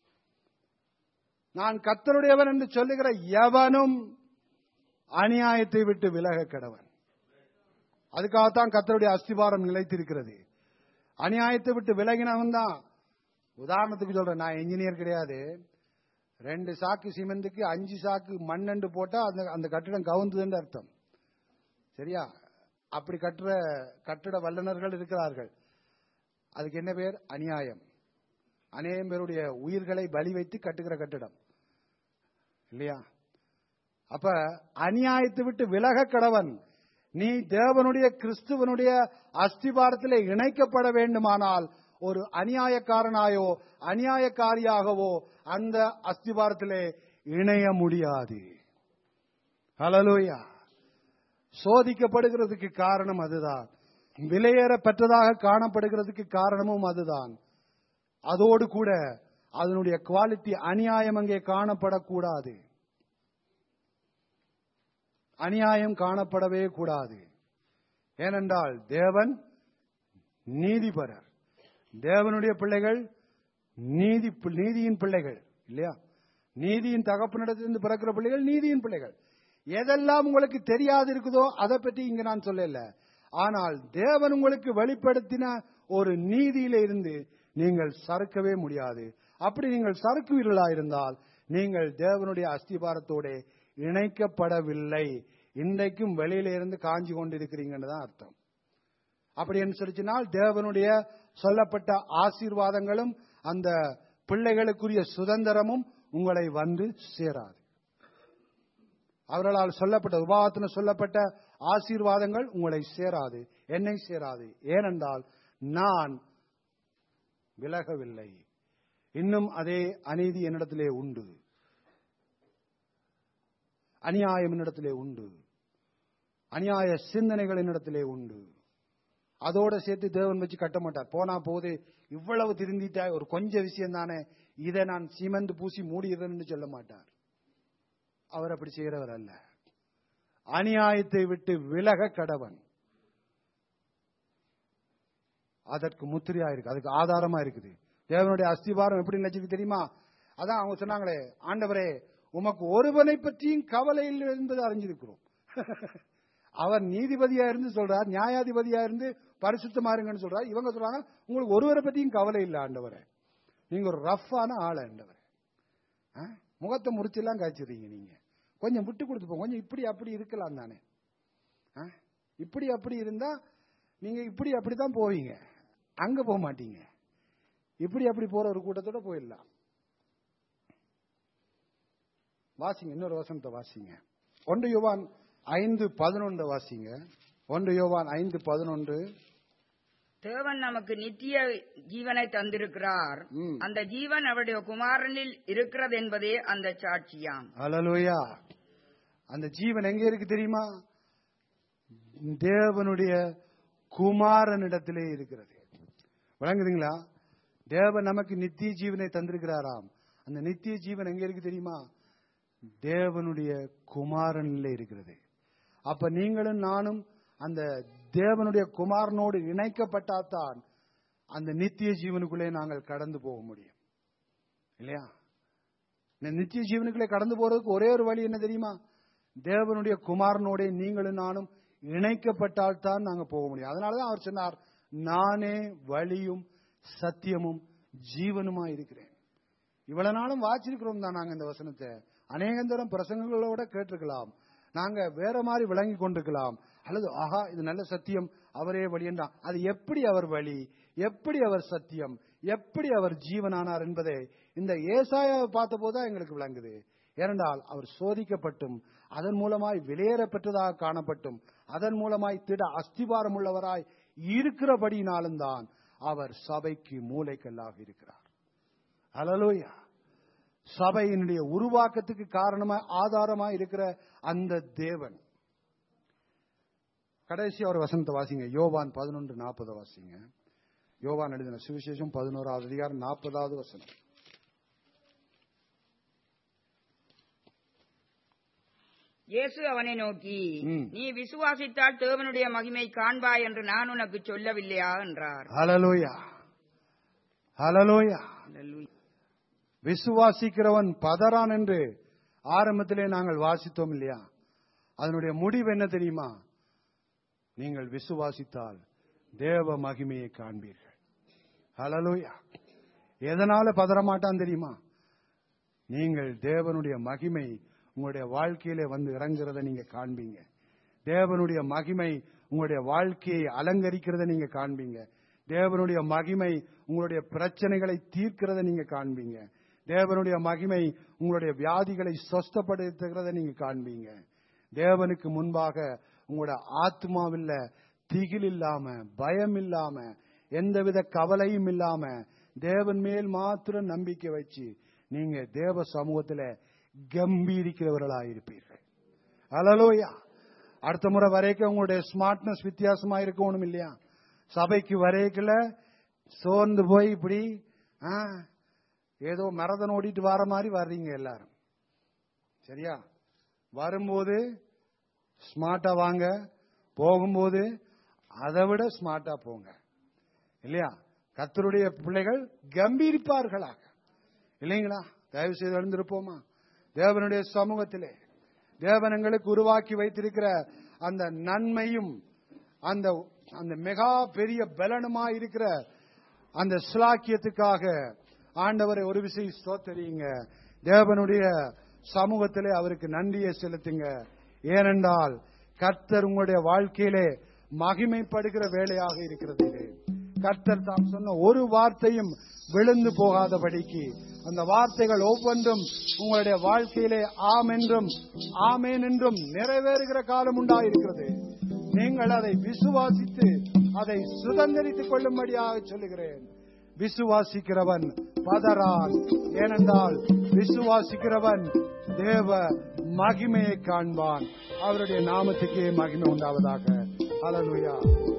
நான் கர்த்தருடையவன் என்று சொல்லுகிற எவனும் அநியாயத்தை விட்டு விலக கடவன் அதுக்காகத்தான் கர்த்தருடைய அஸ்திவாரம் நிலைத்திருக்கிறது அநியாயத்தை விட்டு விலகினவன் தான் உதாரணத்துக்கு சொல்றேன் நான் என்ஜினியர் கிடையாது ரெண்டு சாக்கு சிமெண்ட்டுக்கு அஞ்சு சாக்கு மண்ணண்டு போட்டா அந்த அந்த கட்டிடம் கவுந்ததுன்னு அர்த்தம் சரியா அப்படி கட்டுற கட்டிட வல்லுநர்கள் இருக்கிறார்கள் அதுக்கு என்ன பேர் அநியாயம் அநேகம் பேருடைய உயிர்களை பலி வைத்து கட்டுகிற கட்டிடம் இல்லையா அப்ப அநியாயத்தை விட்டு விலக கடவன் நீ தேவனுடைய கிறிஸ்துவனுடைய அஸ்திபாரத்திலே இணைக்கப்பட வேண்டுமானால் ஒரு அநியாயக்காரனாயோ அநியாயக்காரியாகவோ அந்த அஸ்திபாரத்திலே இணைய முடியாது ஹலலூயா சோதிக்கப்படுகிறதுக்கு காரணம் அதுதான் விலையேற பெற்றதாக காணப்படுகிறதுக்கு காரணமும் அதுதான் அதோடு கூட அதனுடைய குவாலிட்டி அநியாயம் அங்கே காணப்படக்கூடாது அநியாயம் காணப்படவே கூடாது ஏனென்றால் தேவன் நீதிபரர் தேவனுடைய பிள்ளைகள் நீதி நீதியின் பிள்ளைகள் இல்லையா நீதியின் தகப்பனிடத்திலிருந்து பிறக்கிற பிள்ளைகள் நீதியின் பிள்ளைகள் எதெல்லாம் உங்களுக்கு தெரியாது இருக்குதோ அதை பற்றி இங்க நான் சொல்லல ஆனால் தேவன் உங்களுக்கு வெளிப்படுத்தின ஒரு நீதியில இருந்து நீங்கள் சறுக்கவே முடியாது அப்படி நீங்கள் சறுக்குவீர்களா இருந்தால் நீங்கள் தேவனுடைய அஸ்திபாரத்தோட இணைக்கப்படவில்லை இன்றைக்கும் வெளியில இருந்து காஞ்சி கொண்டிருக்கிறீங்கன்னு தான் அர்த்தம் அப்படி அனுசரிச்சினால் தேவனுடைய சொல்லப்பட்ட ஆசீர்வாதங்களும் அந்த பிள்ளைகளுக்குரிய சுதந்திரமும் உங்களை வந்து சேராது அவர்களால் சொல்லப்பட்ட உபாவத்தில் சொல்லப்பட்ட ஆசீர்வாதங்கள் உங்களை சேராது என்னை சேராது ஏனென்றால் நான் விலகவில்லை இன்னும் அதே அநீதி என்னிடத்திலே உண்டு அநியாயம் என்னிடத்திலே உண்டு அநியாய சிந்தனைகள் என்னிடத்திலே உண்டு அதோட சேர்த்து தேவன் வச்சு கட்ட மாட்டார் போனா போது இவ்வளவு திருந்திட்டா ஒரு கொஞ்ச விஷயம் தானே இதை நான் சிமெண்ட் பூசி மூடிடுறேன்னு சொல்ல மாட்டார் அவர் அப்படி செய்கிறவர் அல்ல அநியாயத்தை விட்டு விலக கடவன் அதற்கு முத்திரையா இருக்கு அதுக்கு ஆதாரமா இருக்குது தேவனுடைய அஸ்திவாரம் எப்படி நினைச்சிருக்கு தெரியுமா அதான் அவங்க சொன்னாங்களே ஆண்டவரே உமக்கு ஒருவனை பற்றியும் கவலை இல்லை என்பது அறிஞ்சிருக்கிறோம் அவர் நீதிபதியா இருந்து சொல்றார் நியாயாதிபதியா இருந்து பரிசுத்தமா இருங்கன்னு சொல்றார் இவங்க சொல்றாங்க உங்களுக்கு ஒருவரை பற்றியும் கவலை இல்லை ஆண்டவரே நீங்க ஒரு ரஃப்பான ஆள் ஆண்டவரே ஆ? முகத்தை முறிச்செல்லாம் காய்ச்சிடுறீங்க நீங்க கொஞ்சம் விட்டு கொடுத்து போங்க கொஞ்சம் இப்படி அப்படி இருக்கலாம் தானே ஆ? இப்படி அப்படி இருந்தா நீங்க இப்படி அப்படித்தான் போவீங்க அங்க போக மாட்டீங்க இப்படி அப்படி போற ஒரு கூட்டத்தோட போயிடலாம் வாசிங்க இன்னொரு வசனத்தை வாசிங்க ஒன்று யோவான் ஐந்து பதினொன்று வாசிங்க ஒன்று யோவான் ஐந்து பதினொன்று தேவன் நமக்கு நித்திய ஜீவனை தந்திருக்கிறார் ம். அந்த ஜீவன் அவருடைய குமாரனில் இருக்கிறது என்பதே அந்த சாட்சியாம் அலலுயா அந்த ஜீவன் எங்க இருக்கு தெரியுமா தேவனுடைய குமாரனிடத்திலே இருக்கிறது விளங்குதுங்களா தேவன் நமக்கு நித்திய ஜீவனை தந்திருக்கிறாராம் அந்த நித்திய ஜீவன் எங்க இருக்கு தெரியுமா தேவனுடைய குமாரனிலே இருக்கிறது அப்ப நீங்களும் நானும் அந்த தேவனுடைய குமாரனோடு இணைக்கப்பட்டால்தான் அந்த நித்திய ஜீவனுக்குள்ளே நாங்கள் கடந்து போக முடியும் இல்லையா இந்த நித்திய ஜீவனுக்குள்ளே கடந்து போறதுக்கு ஒரே ஒரு வழி என்ன தெரியுமா தேவனுடைய குமாரனோட நீங்களும் நானும் இணைக்கப்பட்டால் தான் நாங்க போக முடியும் அதனாலதான் அவர் சொன்னார் நானே வழியும் சத்தியமும் ஜீவனுமா இருக்கிறேன் இவ்வளவு நாளும் வாச்சிருக்கிறோம் தான் நாங்க இந்த வசனத்தை அநேகந்தரம் பிரசங்கங்களோட கேட்டிருக்கலாம் நாங்க வேற மாதிரி விளங்கி கொண்டிருக்கலாம் அல்லது ஆஹா இது நல்ல சத்தியம் அவரே வழி என்றான் அது எப்படி அவர் வழி எப்படி அவர் சத்தியம் எப்படி அவர் ஜீவனானார் என்பதை இந்த ஏசாயாவை பார்த்த போதுதான் எங்களுக்கு விளங்குது ஏனென்றால் அவர் சோதிக்கப்பட்டும் அதன் மூலமாய் வெளியேற பெற்றதாக காணப்பட்டும் அதன் மூலமாய் திட அஸ்திபாரம் உள்ளவராய் இருக்கிறபடினாலும் தான் அவர் சபைக்கு மூளைக்கல்லாக இருக்கிறார் அலலோயா சபையினுடைய உருவாக்கத்துக்கு காரணமா ஆதாரமா இருக்கிற அந்த தேவன் கடைசி ஒரு வசனத்தை வாசிங்க யோவான் பதினொன்று நாற்பதை வாசிங்க யோவான் எழுதின சுவிசேஷம் பதினோராவது அதிகாரம் நாற்பதாவது வசனம் இயேசு அவனை நோக்கி ம். நீ விசுவாசித்தால் தேவனுடைய மகிமை காண்பாய் என்று நான் உனக்கு சொல்லவில்லையா என்றார் ஹலலோயா ஹலலோயா அல்லேலூயா. விசுவாசிக்கிறவன் பதறான் என்று ஆரம்பத்திலே நாங்கள் வாசித்தோம் இல்லையா அதனுடைய முடிவு என்ன தெரியுமா நீங்கள் விசுவாசித்தால் தேவ மகிமையை காண்பீர்கள் ஹலலோயா எதனால பதறமாட்டான் தெரியுமா நீங்கள் தேவனுடைய மகிமை உங்களுடைய வாழ்க்கையிலே வந்து இறங்குறத நீங்க காண்பீங்க தேவனுடைய மகிமை உங்களுடைய வாழ்க்கையை அலங்கரிக்கிறத நீங்க காண்பீங்க தேவனுடைய மகிமை உங்களுடைய பிரச்சனைகளை தீர்க்கிறத நீங்க காண்பீங்க தேவனுடைய மகிமை உங்களுடைய வியாதிகளை சொஸ்தப்படுத்துகிறத நீங்க காண்பீங்க தேவனுக்கு முன்பாக உங்களோட ஆத்மாவில் திகில் இல்லாம பயம் இல்லாம எந்தவித கவலையும் இல்லாம தேவன் மேல் மாத்திரம் நம்பிக்கை வச்சு நீங்க தேவ சமூகத்துல கம்பீரிக்கிறவர்களாயிருப்பீர்கள் அலலோயா அடுத்த முறை வரைக்கும் உங்களுடைய ஸ்மார்ட்னஸ் வித்தியாசமா இருக்கணும் இல்லையா சபைக்கு வரைக்கல சோர்ந்து போய் இப்படி ஆ, ஏதோ மரதன் ஓடிட்டு வர மாதிரி வர்றீங்க எல்லாரும் சரியா வரும்போது ஸ்மார்ட்டா வாங்க போகும்போது அதை விட ஸ்மார்ட்டா போங்க இல்லையா கத்தருடைய பிள்ளைகள் கம்பீரிப்பார்களாக இல்லைங்களா தயவு செய்து எழுந்திருப்போமா தேவனுடைய சமூகத்திலே தேவன் எங்களுக்கு உருவாக்கி வைத்திருக்கிற அந்த நன்மையும் அந்த அந்த மெகா பெரிய பலனுமா இருக்கிற அந்த சிலாக்கியத்துக்காக ஆண்டவரை ஒரு விசை ஸ்தோத்தரியுங்க தேவனுடைய சமூகத்திலே அவருக்கு நன்றியை செலுத்துங்க ஏனென்றால் கர்த்தர் உங்களுடைய வாழ்க்கையிலே மகிமைப்படுகிற வேலையாக இருக்கிறது இது கர்த்தர் தாம் சொன்ன ஒரு வார்த்தையும் விழுந்து போகாதபடிக்கு அந்த வார்த்தைகள் ஒவ்வொன்றும் உங்களுடைய வாழ்க்கையிலே ஆம் என்றும் ஆமேன் என்றும் நிறைவேறுகிற காலம் உண்டாயிருக்கிறது நீங்கள் அதை விசுவாசித்து அதை சுதந்திரித்துக் கொள்ளும்படியாக சொல்லுகிறேன் விசுவாசிக்கிறவன் பதறான் ஏனென்றால் விசுவாசிக்கிறவன் தேவ மகிமையை காண்பான் அவருடைய நாமத்துக்கே மகிமை உண்டாவதாக ஹalleluya